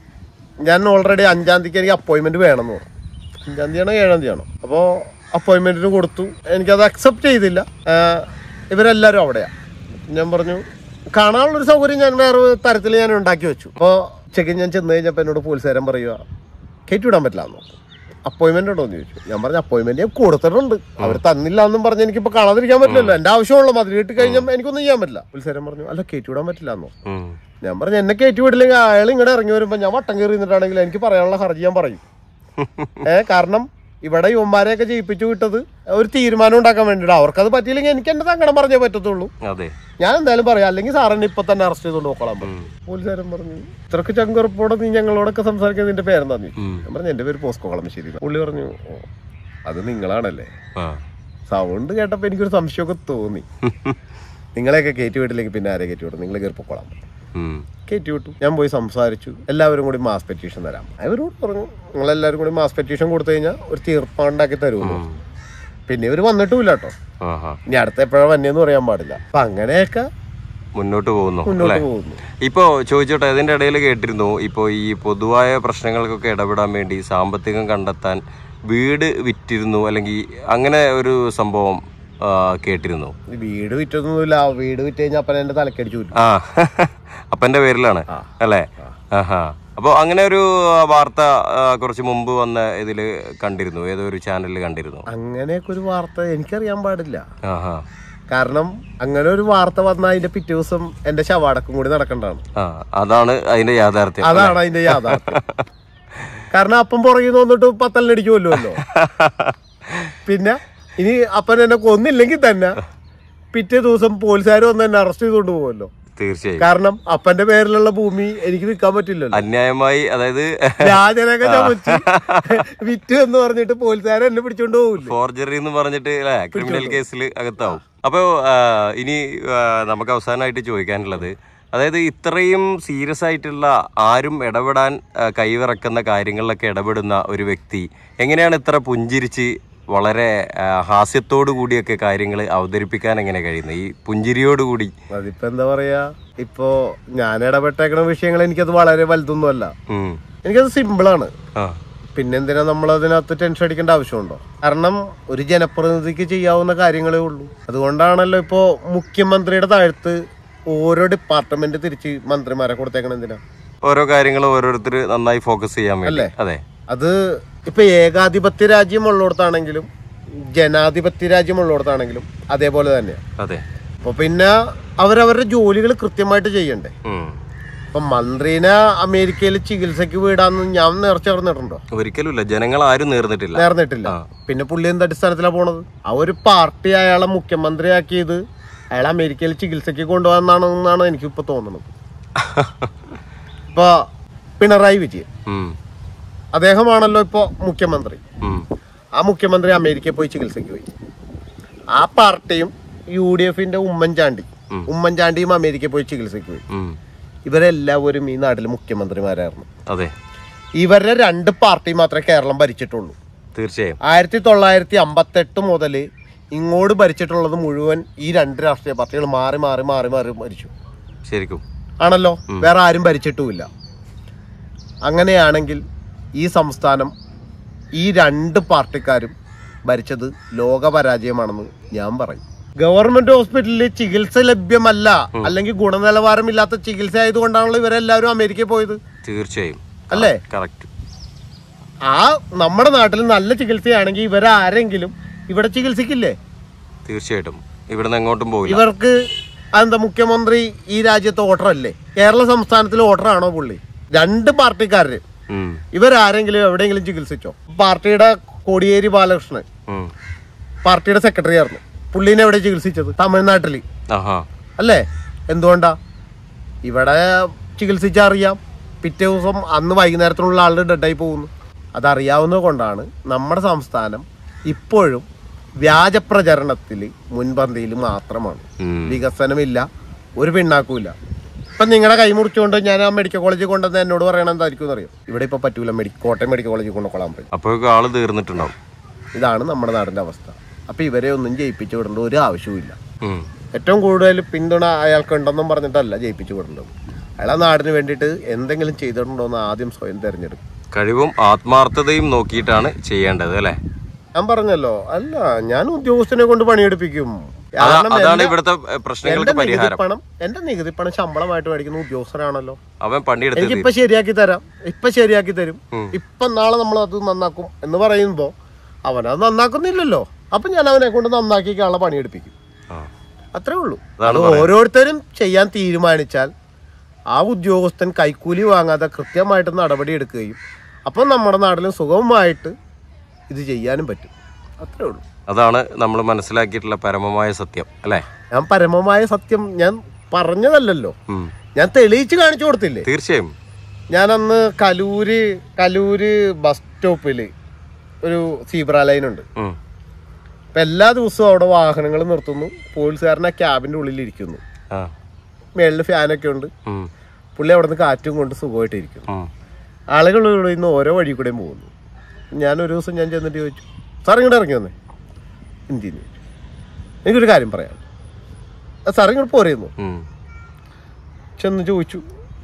ഞാൻ ഓൾറെഡി അഞ്ചാം തീയതിക്ക് എനിക്ക് അപ്പോയിന്റ്മെന്റ് വേണമെന്ന് പറഞ്ഞു അഞ്ചാം തീയതിയാണോ ഏഴാം തീയതിയാണോ അപ്പോൾ അപ്പോയിന്റ്മെന്റിന് കൊടുത്തു എനിക്കത് അക്സെപ്റ്റ് ചെയ്തില്ല ആഹ് ഇവരെല്ലാവരും അവിടെയാ ഞാൻ പറഞ്ഞു കാണാനുള്ളൊരു സൗകര്യം ഞാൻ വേറെ തരത്തിൽ ഞാൻ ഉണ്ടാക്കി വെച്ചു അപ്പോൾ ഉച്ചയ്ക്ക് ഞാൻ ചെന്ന് കഴിഞ്ഞപ്പോൾ എന്നോട് പോലീസുകാരൻ പറയുക കയറ്റി വിടാൻ പറ്റില്ല എന്ന് പറഞ്ഞു അപ്പോയിന്റ്മെന്റ് ഉണ്ടോ എന്ന് ചോദിച്ചു ഞാൻ പറഞ്ഞു അപ്പോയിന്റ്മെന്റ് ഞാൻ കൊടുത്തിട്ടുണ്ട് അവർ തന്നില്ല എന്നും പറഞ്ഞ് എനിക്കിപ്പോൾ കാണാതിരിക്കാൻ പറ്റില്ലല്ലോ എന്റെ ആവശ്യമുള്ള മതി കിട്ടി കഴിഞ്ഞാൽ എനിക്കൊന്നും ചെയ്യാൻ പറ്റില്ല പോലീസുകാരൻ പറഞ്ഞു അല്ല കയറ്റി വിടാൻ പറ്റില്ല എന്നോ ഉം. ഞാൻ പറഞ്ഞു എന്നെ കയറ്റി വിടില്ലെങ്കിൽ അയാൾ ഇങ്ങോട്ട് ഇറങ്ങി വരുമ്പോൾ ഞാൻ വട്ടം കയറി നിന്നിട്ടാണെങ്കിൽ എനിക്ക് പറയാനുള്ള ഹർജി ഞാൻ പറയും ഏ കാരണം ഇവിടെ യുവന്മാരെയൊക്കെ ജയിപ്പിച്ചു വിട്ടത് ഒരു തീരുമാനം ഉണ്ടാക്കാൻ വേണ്ടിയിട്ട് അവർക്കത് പറ്റിയില്ലെങ്കിൽ എനിക്ക് എന്റെ സങ്കടം പറഞ്ഞേ പറ്റത്തുള്ളൂ അതെ ഞാൻ എന്തായാലും പറയാം അല്ലെങ്കിൽ സാറിനെ ഇപ്പൊ തന്നെ അറസ്റ്റ് ചെയ്തുകൊണ്ട് നോക്കണം പോലീസുകാരൻ പറഞ്ഞു ഇത്രക്ക് ചങ്കുറപ്പോടെ നീ ഞങ്ങളോടൊക്കെ സംസാരിക്കാൻ നിന്റെ പേരെന്താന്ന് ചോദിച്ചു. ഉം. ഞാൻ പറഞ്ഞു എന്റെ പേര് പോസ്കോ കളമശ്ശേരി പുള്ളി പറഞ്ഞു "ഓ, അത് നിങ്ങളാണല്ലേ ആ സൗണ്ട് കേട്ടപ്പോ എനിക്കൊരു സംശയമൊക്കെ തോന്നി നിങ്ങളെയൊക്കെ കയറ്റി വിട്ടില്ലെങ്കിൽ പിന്നെ ആരെ കയറ്റി വിടും നിങ്ങൾ കയറി പൊക്കോളാം ഉം. കയറ്റി വിട്ടു ഞാൻ പോയി സംസാരിച്ചു എല്ലാവരും കൂടി മാസ് പെറ്റീഷൻ തരാം അവരോട് പറഞ്ഞു നിങ്ങളെല്ലാവരും കൂടി മാസ് പെറ്റീഷൻ കൊടുത്തു കഴിഞ്ഞാൽ ഒരു തീർപ്പാണ്ടാക്കി തരുമെന്ന് പറഞ്ഞു. പിന്നെ ഇവർ വന്നിട്ടുമില്ല കേട്ടോ ആഹാ ഇനി അടുത്ത എപ്പോഴാണ് വന്നേന്ന് പറയാൻ പാടില്ല അപ്പൊ അങ്ങനെയൊക്കെ മുന്നോട്ട് പോകുന്നു മുന്നോട്ട് അല്ലേ പോകുന്നു ഇപ്പോ ചോദിച്ചോട്ടെ അതിന്റെ ഇടയിൽ കേട്ടിരുന്നു ഇപ്പോ ഈ പൊതുവായ പ്രശ്നങ്ങൾക്കൊക്കെ ഇടപെടാൻ വേണ്ടി സാമ്പത്തികം കണ്ടെത്താൻ വീട് വിറ്റിരുന്നു അല്ലെങ്കിൽ അങ്ങനെ ഒരു സംഭവം ആ, കേട്ടിരുന്നു ഈ വീട് വിറ്റൊന്നുമില്ല വീട് വിറ്റ് കഴിഞ്ഞാൽ അപ്പനെ എന്റെ തലക്കടിച്ചു വിട്ടു ആ അപ്പന്റെ പേരിലാണ് അല്ലേ ആഹാ അപ്പോൾ അങ്ങനെ ഒരു വാർത്ത ആ, കുറച്ച് മുമ്പ് വന്ന ഇതില് കണ്ടിരുന്നു ഏതോ ഒരു ചാനലിൽ കണ്ടിരുന്നു അങ്ങനെയൊക്കെ ഒരു വാർത്ത എനിക്കറിയാൻ പാടില്ല ആഹാ കാരണം അങ്ങനെ ഒരു വാർത്ത വന്നാൽ അതിന്റെ പിറ്റേ ദിവസം എന്റെ ശവാടക്കും കൂടി നടക്കേണ്ടതാണ് ആ അതാണ് അതിന്റെ യാഥാർത്ഥ്യം അതാണ് അതിന്റെ യാഥാർത്ഥ്യം കാരണം അപ്പം പുറകിൽ നിന്ന് വന്നിട്ട് പത്തലിനടിക്കുമല്ലോ പിന്നെ ഇനി അപ്പൻ എന്നെ കൊന്നില്ലെങ്കിൽ തന്നെ പിറ്റേ ദിവസം പോലീസുകാർ വന്ന് എന്നെ അറസ്റ്റ് ചെയ്തുകൊണ്ട് പോകുമല്ലോ തീർച്ചയായും കാരണം അപ്പന്റെ പേരിലുള്ള ഭൂമി എനിക്ക് വിൽക്കാൻ പറ്റില്ലല്ലോ അന്യായമായി അതായത് രാജനൊക്കെ ചമച്ച് വിറ്റു എന്ന് പറഞ്ഞിട്ട് പോലീസുകാരെ എന്നെ പിടിച്ചോണ്ട് പോകില്ല ഫോർജറി എന്ന് പറഞ്ഞിട്ട് അല്ലേ ക്രിമിനൽ കേസിൽ അകത്താവും അപ്പോൾ ഇനി ആ, നമുക്ക് അവസാനമായിട്ട് ചോദിക്കാനുള്ളത് അതായത് ഇത്രയും സീരിയസ് ആയിട്ടുള്ള ആരും ഇടപെടാൻ ആ, കൈവിറക്കുന്ന കാര്യങ്ങളിലൊക്കെ ഇടപെടുന്ന ഒരു വ്യക്തി എങ്ങനെയാണ് ഇത്ര പുഞ്ചിരിച്ച് വളരെ ആ, ഹാസ്യത്തോടു കൂടിയൊക്കെ കാര്യങ്ങൾ അവതരിപ്പിക്കാൻ എങ്ങനെ കഴിയുന്നത് ഈ പുഞ്ചിരിയോടുകൂടി അതിപ്പോ എന്താ പറയാ ഇപ്പോ ഞാൻ ഇടപെട്ടേക്കണ വിഷയങ്ങൾ എനിക്കത് വളരെ വലുതൊന്നുമല്ല ഉം. എനിക്കത് സിമ്പിളാണ് ആ പിന്നെന്തിനാ നമ്മൾ അതിനകത്ത് ടെൻഷൻ അടിക്കേണ്ട ആവശ്യമുണ്ടോ കാരണം ഒരു ജനപ്രതിനിധിക്ക് ചെയ്യാവുന്ന കാര്യങ്ങളേ ഉള്ളൂ അതുകൊണ്ടാണല്ലോ ഇപ്പോ മുഖ്യമന്ത്രിയുടെ താഴത്ത് ഓരോ ഡിപ്പാർട്ട്മെന്റ് തിരിച്ച് മന്ത്രിമാരെ കൊടുത്തേക്കണം എന്തിനാ ഓരോ കാര്യങ്ങളും ഓരോരുത്തർ നന്നായി ഫോക്കസ് ചെയ്യാൻ വേണ്ടി അല്ലേ? അതെ അത് ഇപ്പൊ ഏകാധിപത്യ രാജ്യമുള്ളിടത്താണെങ്കിലും ജനാധിപത്യ രാജ്യമുള്ളിടത്താണെങ്കിലും അതേപോലെ തന്നെയാണ് അതെ അപ്പൊ പിന്നെ അവരവരുടെ ജോലികൾ കൃത്യമായിട്ട് ചെയ്യണ്ടേ ഉം. അപ്പൊ മന്ത്രിനെ അമേരിക്കയിൽ ചികിത്സയ്ക്ക് വിടാന്ന് ഞാൻ നേർച്ച പറഞ്ഞിട്ടുണ്ടോ ഒരിക്കലുമില്ല ജനങ്ങൾ ആരും നേർന്നിട്ടില്ല നേർന്നിട്ടില്ല ആ. പിന്നെ പുള്ളി എന്ത് അടിസ്ഥാനത്തിലാണ് പോണത് ആ ഒരു പാർട്ടി അയാളെ മുഖ്യമന്ത്രിയാക്കിയത് അയാൾ അമേരിക്കയിൽ ചികിത്സയ്ക്ക് കൊണ്ടുപോകാന്നാണെന്നാണ് എനിക്കിപ്പോ തോന്നുന്നത് ഇപ്പൊ പിണറായി വിജയൻ ഉം. അദ്ദേഹമാണല്ലോ ഇപ്പോ മുഖ്യമന്ത്രി ഉം. ആ മുഖ്യമന്ത്രി അമേരിക്കയിൽ പോയി ചികിത്സയ്ക്ക് പോയി ആ പാർട്ടിയും യു ഡി എഫിന്റെ ഉമ്മൻചാണ്ടി ഉമ്മൻചാണ്ടിയും അമേരിക്കയിൽ പോയി ചികിത്സയ്ക്ക് പോയി ഉം. ഇവരെല്ലാവരും ഈ നാട്ടിൽ മുഖ്യമന്ത്രിമാരായിരുന്നു അതെ ഇവരുടെ രണ്ട് പാർട്ടി മാത്രമേ കേരളം ഭരിച്ചിട്ടുള്ളൂ തീർച്ചയായും ആയിരത്തി തൊള്ളായിരത്തി അമ്പത്തെട്ട് മുതൽ ഇങ്ങോട്ട് ഭരിച്ചിട്ടുള്ളത് മുഴുവൻ ഈ രണ്ട് രാഷ്ട്രീയ പാർട്ടികൾ മാറി മാറി മാറി മാറി ഭരിച്ചു ശരിക്കും ആണല്ലോ വേറെ ആരും ഭരിച്ചിട്ടുമില്ല അങ്ങനെയാണെങ്കിൽ ഈ സംസ്ഥാനം ഈ രണ്ട് പാർട്ടിക്കാരും ഭരിച്ചത് ലോക പരാജയമാണെന്ന് ഞാൻ പറയും ഗവൺമെന്റ് ഹോസ്പിറ്റലിൽ ചികിത്സ ലഭ്യമല്ല അല്ലെങ്കിൽ ഗുണനിലവാരമില്ലാത്ത ചികിത്സ ആയതുകൊണ്ടാണല്ലോ ഇവരെല്ലാവരും അമേരിക്കയിൽ പോയത് തീർച്ചയായും അല്ലേ കറക്റ്റ് ആ നമ്മുടെ നാട്ടിൽ നല്ല ചികിത്സയാണെങ്കിൽ ഇവരാരെങ്കിലും ഇവിടെ ചികിത്സിക്കില്ലേ തീർച്ചയായിട്ടും ഇവിടുന്ന് എങ്ങോട്ടും പോയില്ല ഇവർക്ക് അതെന്താ മുഖ്യമന്ത്രി ഈ രാജ്യത്തെ വോട്ടർ അല്ലേ കേരള സംസ്ഥാനത്തിലെ വോട്ടറാണോ പുള്ളി രണ്ട് പാർട്ടിക്കാര് ഉം. ഇവരാരെങ്കിലും എവിടെയെങ്കിലും ചികിത്സിച്ചോ പാർട്ടിയുടെ കോടിയേരി ബാലകൃഷ്ണൻ ഉം. പാർട്ടിയുടെ സെക്രട്ടറി ആയിരുന്നു പുള്ളീനെ എവിടെ ചികിത്സിച്ചത് തമിഴ്നാട്ടിൽ ആഹാ അല്ലേ എന്തുകൊണ്ടാ ഇവിടെ ചികിത്സിച്ചാൽ അറിയാം പിറ്റേ ദിവസം അന്ന് വൈകുന്നേരത്തിനുള്ള ആളുടെ ഡെഡായി പോകുന്നു അതറിയാവുന്നത് കൊണ്ടാണ് നമ്മുടെ സംസ്ഥാനം ഇപ്പോഴും വ്യാജ പ്രചരണത്തിൽ മുൻപന്തിയിൽ മാത്രമാണ് ഉം. വികസനമില്ല ഒരു പിണ്ണാക്കുമില്ല ഇപ്പം നിങ്ങളുടെ കൈ മുറിച്ചുകൊണ്ട് ഞാൻ ആ മെഡിക്കൽ കോളേജിൽ കൊണ്ടുവന്ന് എന്നോട് പറയണത് എന്തായിരിക്കും അറിയാം ഇവിടെ ഇപ്പോൾ പറ്റൂല മെഡി കോട്ടയം മെഡിക്കൽ കോളേജിൽ കൊണ്ടുകൊള്ളാൻ പറ്റും അപ്പോഴേക്കും ആള് തീർന്നിട്ടുണ്ടാവും ഇതാണ് നമ്മുടെ നാടിൻ്റെ അവസ്ഥ അപ്പോൾ ഇവരെ ഒന്നും ജയിപ്പിച്ചു വിടേണ്ട ഒരു ആവശ്യവുമില്ല ഉം. ഏറ്റവും കൂടുതൽ പിന്തുണ അയാൾക്കുണ്ടെന്നും പറഞ്ഞിട്ടല്ല ജയിപ്പിച്ചു വിടേണ്ടത് അയാൾ ആ നാടിന് വേണ്ടിയിട്ട് എന്തെങ്കിലും ചെയ്തിട്ടുണ്ടോ എന്ന് ആദ്യം സ്വയം തിരഞ്ഞെടുക്കും കഴിവും ആത്മാർത്ഥതയും നോക്കിയിട്ടാണ് ചെയ്യേണ്ടത് അല്ലേ ഞാൻ പറഞ്ഞല്ലോ അല്ല ഞാൻ ഉദ്യോഗസ്ഥനെ കൊണ്ട് പണിയെടുപ്പിക്കും അതാ- കാരണം അതാണ് എന്റെ- ഇവിടുത്തെ എ, എന്റെ പ്രശ്നങ്ങൾക്ക് നികുതി പരിഹാരം പണം എന്റെ നികുതി പണം ശമ്പളമായിട്ട് മേടിക്കുന്ന ഉദ്യോഗസ്ഥനാണല്ലോ അവൻ പണിയെടുത്ത് എനിക്ക് തീരും. ഇപ്പൊ ശരിയാക്കി തരാം ഇപ്പൊ ശരിയാക്കി തരും ഇപ്പൊ നാളെ നമ്മൾ അത് നന്നാക്കും എന്ന് പറയുമ്പോ അവനത് നന്നാക്കുന്നില്ലല്ലോ അപ്പൊ ഞാൻ അവനെ കൊണ്ട് നന്നാക്കിക്കാനുള്ള പണിയെടുപ്പിക്കും ആ. അത്രേ ഉള്ളൂ അതാണ് അത് ഓരോരുത്തരും ചെയ്യാൻ തീരുമാനിച്ചാൽ ആ ഉദ്യോഗസ്ഥൻ കൈക്കൂലി വാങ്ങാതെ കൃത്യമായിട്ട് നടപടി എടുക്കുകയും അപ്പം നമ്മുടെ നാട്ടിലും സുഗമമായിട്ട് ഇത് ചെയ്യാനും പറ്റും അത്രേ ഉള്ളൂ അതാണ് നമ്മൾ മനസ്സിലാക്കിയിട്ടുള്ള പരമമായ സത്യം അല്ലേ ഞാൻ പരമമായ സത്യം ഞാൻ പറഞ്ഞതല്ലല്ലോ ഉം. ഞാൻ തെളിയിച്ച് കാണിച്ചു കൊടുത്തില്ലേ തീർച്ചയായും ഞാൻ അന്ന് കലൂര് കലൂര് ബസ് സ്റ്റോപ്പിൽ ഒരു സീബ്ര ലൈൻ ഉണ്ട് ഉം. അപ്പം എല്ലാ ദിവസവും അവിടെ വാഹനങ്ങൾ നിർത്തുന്നു പോലീസുകാരൻ ആ ക്യാബിൻ്റെ ഉള്ളിൽ ഇരിക്കുന്നു ആ. മേളിൽ ഫാനൊക്കെ ഉണ്ട് ഉം. പുള്ളി അവിടെ നിന്ന് കാറ്റും കൊണ്ട് സുഖമായിട്ടിരിക്കുന്നു ഉം. ആളുകൾ ഇവിടെ നിന്ന് ഓരോ വഴി കൂടെയും പോകുന്നു ഞാൻ ഒരു ദിവസം ഞാൻ ചെന്നിട്ട് ചോദിച്ചു സാർ ഇങ്ങോട്ട് ഇറങ്ങി വന്നേ എന്തിന് എനിക്കൊരു കാര്യം പറയാം "ആ, സാർ ഇങ്ങോട്ട് പോരുന്നു ഉം. ചെന്ന് ചോദിച്ചു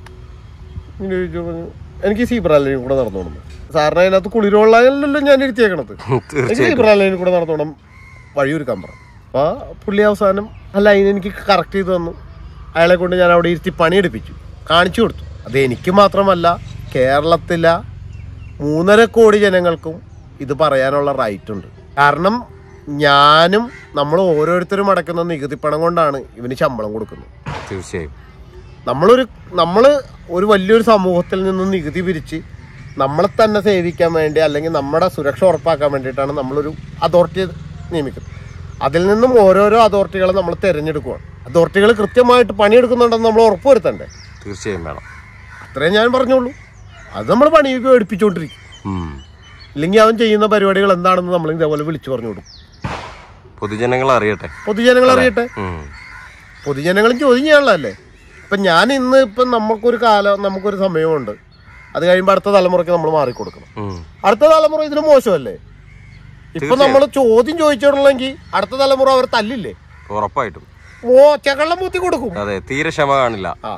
ഇങ്ങനെ ചോദിച്ചു പറഞ്ഞു എനിക്ക് സീബ്രാലൈനിൽ കൂടെ നടന്നോണം സാറിന് അതിനകത്ത് കുളിരുള്ളല്ലോ ഞാൻ ഇരുത്തിയേക്കണത് എനിക്ക് തീർച്ചയായും സീബ്രാലൈനിൽ കൂടെ നടന്നോണം വഴിയൊരുക്കാൻ പറഞ്ഞു അപ്പോൾ പുള്ളി അവസാനം ആ ലൈൻ എനിക്ക് കറക്റ്റ് ചെയ്ത് തന്നു അയാളെ കൊണ്ട് ഞാൻ അവിടെ ഇരുത്തി പണിയെടുപ്പിച്ചു കാണിച്ചു കൊടുത്തു അത് എനിക്ക് മാത്രമല്ല കേരളത്തിലെ മൂന്നര കോടി ജനങ്ങൾക്കും ഇത് പറയാനുള്ള റൈറ്റ് ഉണ്ട് കാരണം ഞാനും നമ്മൾ ഓരോരുത്തരും അടയ്ക്കുന്ന നികുതി പണം കൊണ്ടാണ് ഇവന് ശമ്പളം കൊടുക്കുന്നത് തീർച്ചയായും നമ്മളൊരു നമ്മൾ ഒരു വലിയൊരു സമൂഹത്തിൽ നിന്ന് നികുതി പിരിച്ച് നമ്മളെ തന്നെ സേവിക്കാൻ വേണ്ടി അല്ലെങ്കിൽ നമ്മുടെ സുരക്ഷ ഉറപ്പാക്കാൻ വേണ്ടിയിട്ടാണ് നമ്മളൊരു അതോറിറ്റി നിയമിക്കുന്നത് അതിൽ നിന്നും ഓരോരോ അതോറിറ്റികളെ നമ്മൾ തിരഞ്ഞെടുക്കുകയാണ് അതോറിറ്റികൾ കൃത്യമായിട്ട് പണിയെടുക്കുന്നുണ്ടെന്ന് നമ്മൾ ഉറപ്പുവരുത്തണ്ടേ തീർച്ചയായും വേണം അത്രേ ഞാൻ പറഞ്ഞോളൂ അത് നമ്മൾ പണി എടുപ്പിച്ചുകൊണ്ടിരിക്കും ഉം. ഇല്ലെങ്കിൽ അവൻ ചെയ്യുന്ന പരിപാടികൾ എന്താണെന്ന് നമ്മൾ ഇതേപോലെ വിളിച്ചു പറഞ്ഞു കൊടുക്കും പൊതുജനങ്ങൾ അറിയട്ടെ പൊതുജനങ്ങൾ അറിയട്ടെ ഉം. പൊതുജനങ്ങളും ചോദ്യം ചെയ്യാനുള്ളതല്ലേ ഇപ്പം ഞാൻ ഇന്ന് ഇപ്പം നമുക്കൊരു കാലം നമുക്കൊരു സമയമുണ്ട് അത് കഴിയുമ്പോൾ അടുത്ത തലമുറയ്ക്ക് നമ്മൾ മാറിക്കൊടുക്കണം ഉം. അടുത്ത തലമുറ ഇതിന് മോശമല്ലേ ഇപ്പൊ നമ്മൾ ചോദ്യം ചോദിച്ചിട്ടുള്ളെങ്കിൽ അടുത്ത തലമുറ അവർ തല്ലില്ലേ ഉറപ്പായിട്ടും ഓ ചെകള്ളം മൂത്തി കൊടുക്കും അതെ തീരെ ക്ഷമ കാണില്ല ആ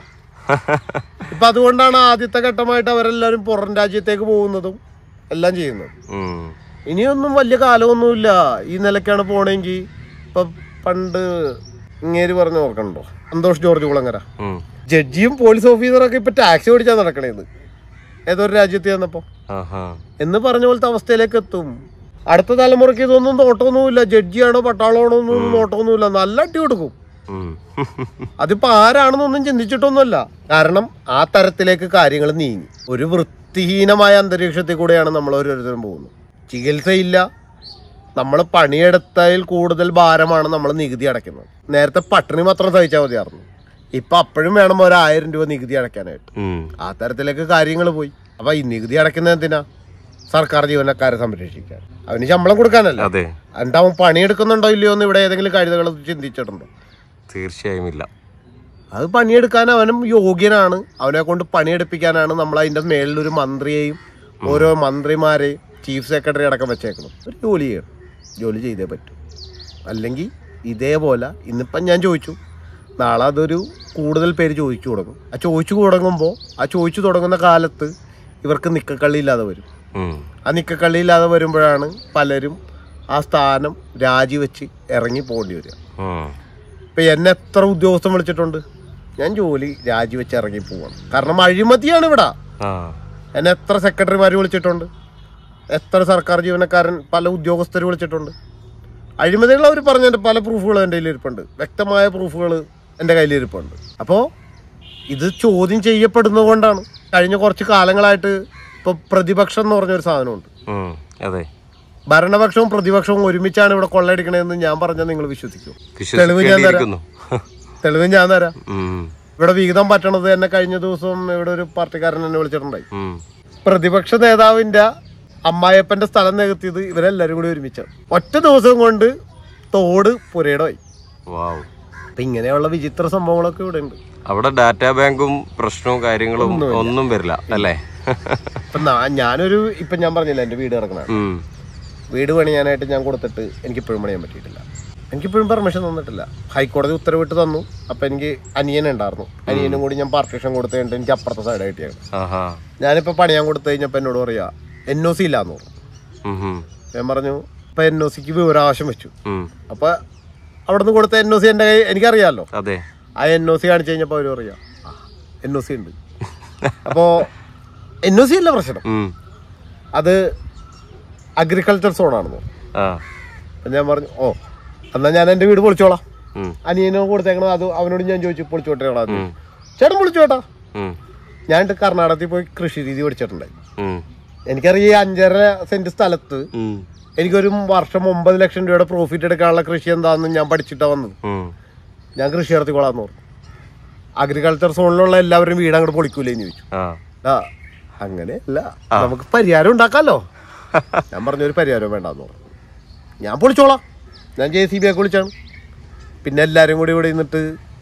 ഇപ്പൊ അതുകൊണ്ടാണ് ആദ്യത്തെ ഘട്ടമായിട്ട് അവരെല്ലാവരും പുറം രാജ്യത്തേക്ക് പോകുന്നതും എല്ലാം ചെയ്യുന്നത് ഉം. ഇനിയൊന്നും വലിയ കാലമൊന്നുമില്ല ഈ നിലയ്ക്കാണ് പോണെങ്കിൽ ഇപ്പൊ പണ്ട് ഇങ്ങേര് പറഞ്ഞ ഓർക്കണ്ടോ സന്തോഷ് ജോർജ് കുളങ്ങര ഉം. ജഡ്ജിയും പോലീസ് ഓഫീസറൊക്കെ ഇപ്പൊ ടാക്സി ഓടിച്ചാൽ നടക്കണേന്ന് ഏതൊരു രാജ്യത്ത് ചെന്നപ്പോ ആഹാ എന്ന് പറഞ്ഞ പോലത്തെ അവസ്ഥയിലേക്ക് എത്തും അടുത്ത തലമുറയ്ക്ക് ഇതൊന്നും നോട്ടമൊന്നുമില്ല ജഡ്ജിയാണോ പട്ടാളമാണോ ഒന്നും നോട്ടമൊന്നുമില്ല നല്ല അടി കൊടുക്കും ഉം. അതിപ്പോ ആരാണെന്നൊന്നും ചിന്തിച്ചിട്ടൊന്നുമല്ല കാരണം ആ തരത്തിലേക്ക് കാര്യങ്ങൾ നീങ്ങി ഒരു വൃത്തിഹീനമായ അന്തരീക്ഷത്തിൽ കൂടെയാണ് നമ്മൾ ഓരോരുത്തരും പോകുന്നത് ചികിത്സയില്ല നമ്മൾ പണിയെടുത്തതിൽ കൂടുതൽ ഭാരമാണ് നമ്മൾ നികുതി അടയ്ക്കുന്നത് നേരത്തെ പട്ടിണി മാത്രം സഹിച്ചാൽ മതിയായിരുന്നു ഇപ്പൊ അപ്പോഴും വേണം ഒരു ആയിരം രൂപ നികുതി അടയ്ക്കാനായിട്ട് ഉം. ആ തരത്തിലേക്ക് കാര്യങ്ങൾ പോയി അപ്പൊ ഈ നികുതി അടയ്ക്കുന്നത് എന്തിനാ സർക്കാർ ജീവനക്കാരെ സംരക്ഷിക്കാൻ അവന് ശമ്പളം കൊടുക്കാനല്ല അതെ എന്നിട്ട് അവൻ പണിയെടുക്കുന്നുണ്ടോ ഇല്ലയോ എന്ന് ഇവിടെ ഏതെങ്കിലും കഴുതകൾ ചിന്തിച്ചിട്ടുണ്ടോ തീർച്ചയായും ഇല്ല അത് പണിയെടുക്കാൻ അവനും യോഗ്യനാണ് അവനെ കൊണ്ട് പണിയെടുപ്പിക്കാനാണ് നമ്മൾ അതിൻ്റെ മേളിൽ ഒരു മന്ത്രിയെയും ഓരോ മന്ത്രിമാരെയും ചീഫ് സെക്രട്ടറി അടക്കം വെച്ചേക്കണം ഒരു ജോലി ചെയ്യണം ജോലി ചെയ്തേ പറ്റൂ അല്ലെങ്കിൽ ഇതേപോലെ ഇന്നിപ്പം ഞാൻ ചോദിച്ചു നാളെ അതൊരു കൂടുതൽ പേര് ചോദിച്ചു തുടങ്ങും ആ ചോദിച്ചു തുടങ്ങുമ്പോൾ ആ ചോദിച്ചു തുടങ്ങുന്ന കാലത്ത് ഇവർക്ക് നിക്കക്കള്ളി ഇല്ലാതെ വരും ഉം. ആ നിക്കക്കള്ളി ഇല്ലാതെ വരുമ്പോഴാണ് പലരും ആ സ്ഥാനം രാജിവെച്ച് ഇറങ്ങി പോകേണ്ടി വരിക ഉം. ഇപ്പം എന്നെ എത്ര ഉദ്യോഗസ്ഥൻ വിളിച്ചിട്ടുണ്ട് ഞാൻ ജോലി രാജിവെച്ച് ഇറങ്ങി പോവാണ് കാരണം അഴിമതിയാണ് ഇവിടെ ആ എന്നെ എത്ര സെക്രട്ടറിമാർ വിളിച്ചിട്ടുണ്ട് എത്ര സർക്കാർ ജീവനക്കാരൻ പല ഉദ്യോഗസ്ഥർ വിളിച്ചിട്ടുണ്ട് അഴിമതികൾ അവർ പറഞ്ഞതിൻ്റെ പല പ്രൂഫുകൾ എൻ്റെ കയ്യിൽ ഇരിപ്പുണ്ട് വ്യക്തമായ പ്രൂഫുകൾ എൻ്റെ കയ്യിൽ ഇരിപ്പുണ്ട് അപ്പോൾ ഇത് ചോദ്യം ചെയ്യപ്പെടുന്നത് കൊണ്ടാണ് കഴിഞ്ഞ കുറച്ച് കാലങ്ങളായിട്ട് ഇപ്പോൾ പ്രതിപക്ഷം എന്ന് പറഞ്ഞൊരു സാധനമുണ്ട് ഉം. അതെ ഭരണപക്ഷവും പ്രതിപക്ഷവും ഒരുമിച്ചാണ് ഇവിടെ കൊള്ളയടിക്കണതെന്ന് ഞാൻ പറഞ്ഞാൽ നിങ്ങൾ വിശ്വസിക്കും തെളിവ് ഞാൻ തരാം വിശ്വസിക്കേണ്ടിയിരിക്കുന്നു തെളിവ് ഞാൻ തരാം ഉം. ഇവിടെ വിഹിതം പറ്റണത് എന്നെ കഴിഞ്ഞ ദിവസം ഇവിടെ ഒരു പാർട്ടിക്കാരൻ എന്നെ വിളിച്ചിട്ടുണ്ടായി ഉം. പ്രതിപക്ഷ നേതാവിന്റെ അമ്മായപ്പന്റെ സ്ഥലം നികത്തിയത് ഇവരെല്ലാരും കൂടി ഒരുമിച്ചാണ് ഒറ്റ ദിവസം കൊണ്ട് തോട് പുരയിടമായി വാവ് അപ്പൊ ഇങ്ങനെയുള്ള വിചിത്ര സംഭവങ്ങളൊക്കെ ഇവിടെ ഉണ്ട് അവിടെ ഡാറ്റാ ബാങ്കും പ്രശ്നവും കാര്യങ്ങളും ഒന്നും വരില്ല അല്ലേ ഇപ്പൊ നാ- ഞാനൊരു ഇപ്പൊ ഞാൻ പറഞ്ഞില്ല എന്റെ വീട് ഇറങ്ങണ ഉം. വീട് പണിയാനായിട്ട് ഞാൻ കൊടുത്തിട്ട് എനിക്ക് ഇപ്പോഴും പണിയാൻ പറ്റിയിട്ടില്ല എനിക്കിപ്പോഴും പെർമിഷൻ തന്നിട്ടില്ല ഹൈക്കോടതി ഉത്തരവിട്ട് തന്നു അപ്പൊ എനിക്ക് അനിയൻ ഉണ്ടായിരുന്നു അനിയനും കൂടി ഞാൻ പാർട്ടീഷൻ കൊടുത്തു കഴിഞ്ഞിട്ട് എനിക്ക് അപ്പുറത്തെ സൈഡ് കിട്ടിയാണ് ആഹാ ഞാനിപ്പോ പണിയാൻ കൊടുത്തു കഴിഞ്ഞപ്പോ എന്നോട് പറയാ എൻ ഒ സി ഇല്ലാന്ന് പറഞ്ഞു ഉം. ഉം. ഞാൻ പറഞ്ഞു ഇപ്പൊ എൻ ഒ സിക്ക് വിവരാവകാശം വെച്ചു ഉം. അപ്പൊ അവിടെ നിന്ന് കൊടുത്ത എൻ ഒ സി എൻ്റെ കൈ എനിക്കറിയാമല്ലോ അതെ ആ എൻ ഒ സി കാണിച്ചു കഴിഞ്ഞപ്പോൾ അവർ പറയാം എൻ ഒ സി ഉണ്ട് അപ്പോൾ എൻ ഒ സി അല്ല പ്രശ്നം ഉം. അത് അഗ്രികൾച്ചർ സോണാണെന്ന് ആ അപ്പം ഞാൻ പറഞ്ഞു ഓ എന്നാൽ ഞാൻ എൻ്റെ വീട് പൊളിച്ചോളാം ഉം. അനിയനോ കൊടുത്തേക്കണം അത് അവനോട് ഞാൻ ചോദിച്ചു പൊളിച്ചോട്ടേടാ ഉം. ചേട്ടൻ പൊളിച്ചോട്ടാ ഉം. ഞാൻ കർണാടകത്തിൽ പോയി കൃഷി രീതി പഠിച്ചിട്ടുണ്ടായി ഉം. എനിക്കറിയാം ഈ അഞ്ചര സെന്റ് സ്ഥലത്ത് ഉം. എനിക്കൊരു വർഷം ഒമ്പത് ലക്ഷം രൂപയുടെ പ്രോഫിറ്റ് എടുക്കാനുള്ള കൃഷി എന്താണെന്ന് ഞാൻ പഠിച്ചിട്ടാ വന്നത് ഉം. ഞാൻ കൃഷി നടത്തിക്കോളാന്ന് പറഞ്ഞു അഗ്രികൾച്ചർ സോണിലുള്ള എല്ലാവരും വീട് അങ്ങോട്ട് പൊളിക്കൂലേന്ന് ചോദിച്ചു ആ ആ അങ്ങനെ അല്ല നമുക്ക് പരിഹാരം ഉണ്ടാക്കാമല്ലോ ഞാൻ പറഞ്ഞ ഒരു പരിഹാരം വേണ്ടെന്ന് പറഞ്ഞു ഞാൻ പൊളിച്ചോളാം ഞാൻ ജെ സി ബി ഒക്കെ വിളിച്ചാണ് പിന്നെ എല്ലാവരും കൂടി ഇവിടെ നിന്നിട്ട്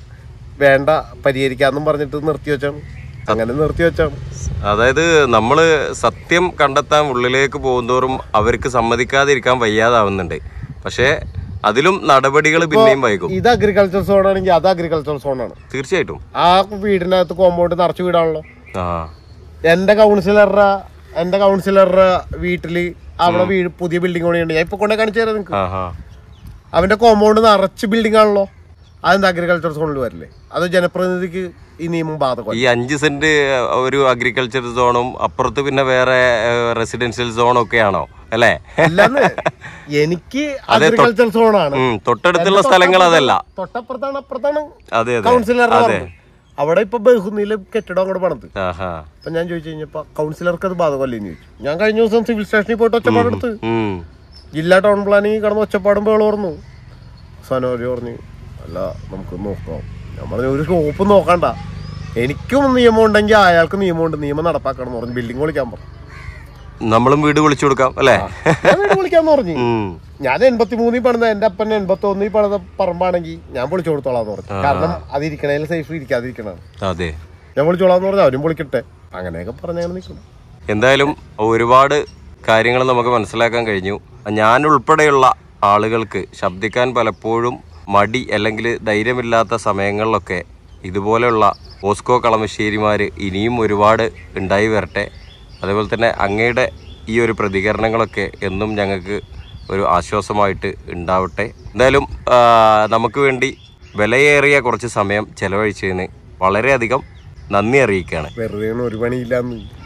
വേണ്ട പരിഹരിക്കാന്നും പറഞ്ഞിട്ട് നിർത്തി വെച്ചാണ് അങ്ങനെ നിർത്തി വെച്ചാണ് അതായത് നമ്മള് സത്യം കണ്ടെത്താൻ ഉള്ളിലേക്ക് പോകുന്തോറും അവർക്ക് സമ്മതിക്കാതിരിക്കാൻ വയ്യാതാവുന്നുണ്ട് പക്ഷേ അതിലും നടപടികൾ പിന്നെയും വൈകും ഇത് അഗ്രികൾച്ചർ സോൺ ആണെങ്കിൽ അത് അഗ്രികൾച്ചർ സോണാണ് തീർച്ചയായിട്ടും ആ വീടിനകത്ത് കോമ്പൗണ്ട് നിറച്ച് വീടാണല്ലോ ആ എന്റെ കൗൺസിലറുടെ എന്റെ കൗൺസിലറുടെ വീട്ടില് അവിടെ വീട് പുതിയ ബിൽഡിംഗ് പണിയുണ്ട് ഞാൻ ഇപ്പൊ കൊണ്ടേ കാണിച്ചു തരാം നിങ്ങക്ക് ആ ആ അവന്റെ കോമ്പൗണ്ട് നിറച്ച് ബിൽഡിംഗ് ആണല്ലോ അതെന്താ അഗ്രികൾച്ചർ സോണിൽ വരില്ലേ അത് ജനപ്രതിനിധിക്ക് ഈ നിയമം ബാധകം ഈ അഞ്ച് സെന്റ് ഒരു അഗ്രികൾച്ചർ സോണും അപ്പുറത്ത് പിന്നെ വേറെ റെസിഡൻഷ്യൽ സോണും ഒക്കെയാണോ അല്ലേ അല്ലാന്ന് എനിക്ക് അഗ്രികൾച്ചർ സോണാണ് ഉം, തൊട്ടടുത്തുള്ള സ്ഥലങ്ങൾ അതല്ല തൊട്ടപ്പുറത്താണ് അപ്പുറത്താണ് അതെ അതെ കൗൺസിലറുടെ അതെ പറമ്പ്. അവിടെ ഇപ്പൊ ബഹുനില കെട്ടിടം അങ്ങോട്ട് പണിത് ആഹാ അപ്പൊ ഞാൻ ചോദിച്ചു കഴിഞ്ഞപ്പോ കൗൺസിലർക്ക് അത് ബാധകമല്ലേന്ന് ചോദിച്ചു ഞാൻ കഴിഞ്ഞ ദിവസം സിവിൽ സ്റ്റേഷനിൽ പോയിട്ട് ഒച്ചപ്പാടെടുത്ത് ഉം ജില്ലാ ടൗൺ പ്ലാനിങ് കടന്ന് ഒച്ചപ്പാടും പേള് പറഞ്ഞു സനോരി പറഞ്ഞു അല്ല നമുക്ക് നോക്കാം ഞാൻ പറഞ്ഞു ഒരു ഷോപ്പ് നോക്കണ്ട എനിക്കും നിയമം ഉണ്ടെങ്കിൽ അയാൾക്ക് നിയമമുണ്ട് നിയമം നടപ്പാക്കണം എന്ന് പറഞ്ഞു ബിൽഡിംഗ് വിളിക്കാൻ പറഞ്ഞു നമ്മളും വീട് വിളിച്ചു കൊടുക്കാം അല്ലേ ഞാൻ വീട് വിളിക്കാന്ന് പറഞ്ഞു ഉം. ഞാൻ എൺപത്തി മൂന്നിൽ പണിത എന്റെ അപ്പൻ എൺപത്തി ഒന്നിൽ പണിത പറമ്പാണെങ്കിൽ ഞാൻ വിളിച്ചു കൊടുത്തോളാന്ന് പറഞ്ഞു കാരണം അത് ഇരിക്കണേൽ സേഫ് ഇരിക്കാതിരിക്കണാണ് അതെ ഞാൻ വിളിച്ചോളാന്ന് പറഞ്ഞു അവരും വിളിക്കട്ടെ അങ്ങനെയൊക്കെ പറഞ്ഞങ്ങനെ നിൽക്കണം എന്തായാലും ഒരുപാട് കാര്യങ്ങൾ നമുക്ക് മനസ്സിലാക്കാൻ കഴിഞ്ഞു ഞാൻ ഉൾപ്പെടെയുള്ള ആളുകൾക്ക് ശബ്ദിക്കാൻ പലപ്പോഴും മടി അല്ലെങ്കിൽ ധൈര്യമില്ലാത്ത സമയങ്ങളിലൊക്കെ ഇതുപോലെയുള്ള ഓസ്കോ കളമശ്ശേരിമാർ ഇനിയും ഒരുപാട് ഉണ്ടായി വരട്ടെ അതേപോലെ തന്നെ അങ്ങയുടെ ഈ ഒരു പ്രതികരണങ്ങളൊക്കെ എന്നും ഞങ്ങൾക്ക് ഒരു ആശ്വാസമായിട്ട് ഉണ്ടാവട്ടെ എന്തായാലും ആ, നമുക്ക് വേണ്ടി വിലയേറിയ കുറച്ച് സമയം ചെലവഴിച്ചതിന് വളരെയധികം നന്ദി അറിയിക്കുകയാണ് വെറുതെ ഒരു പണിയില്ലാന്ന്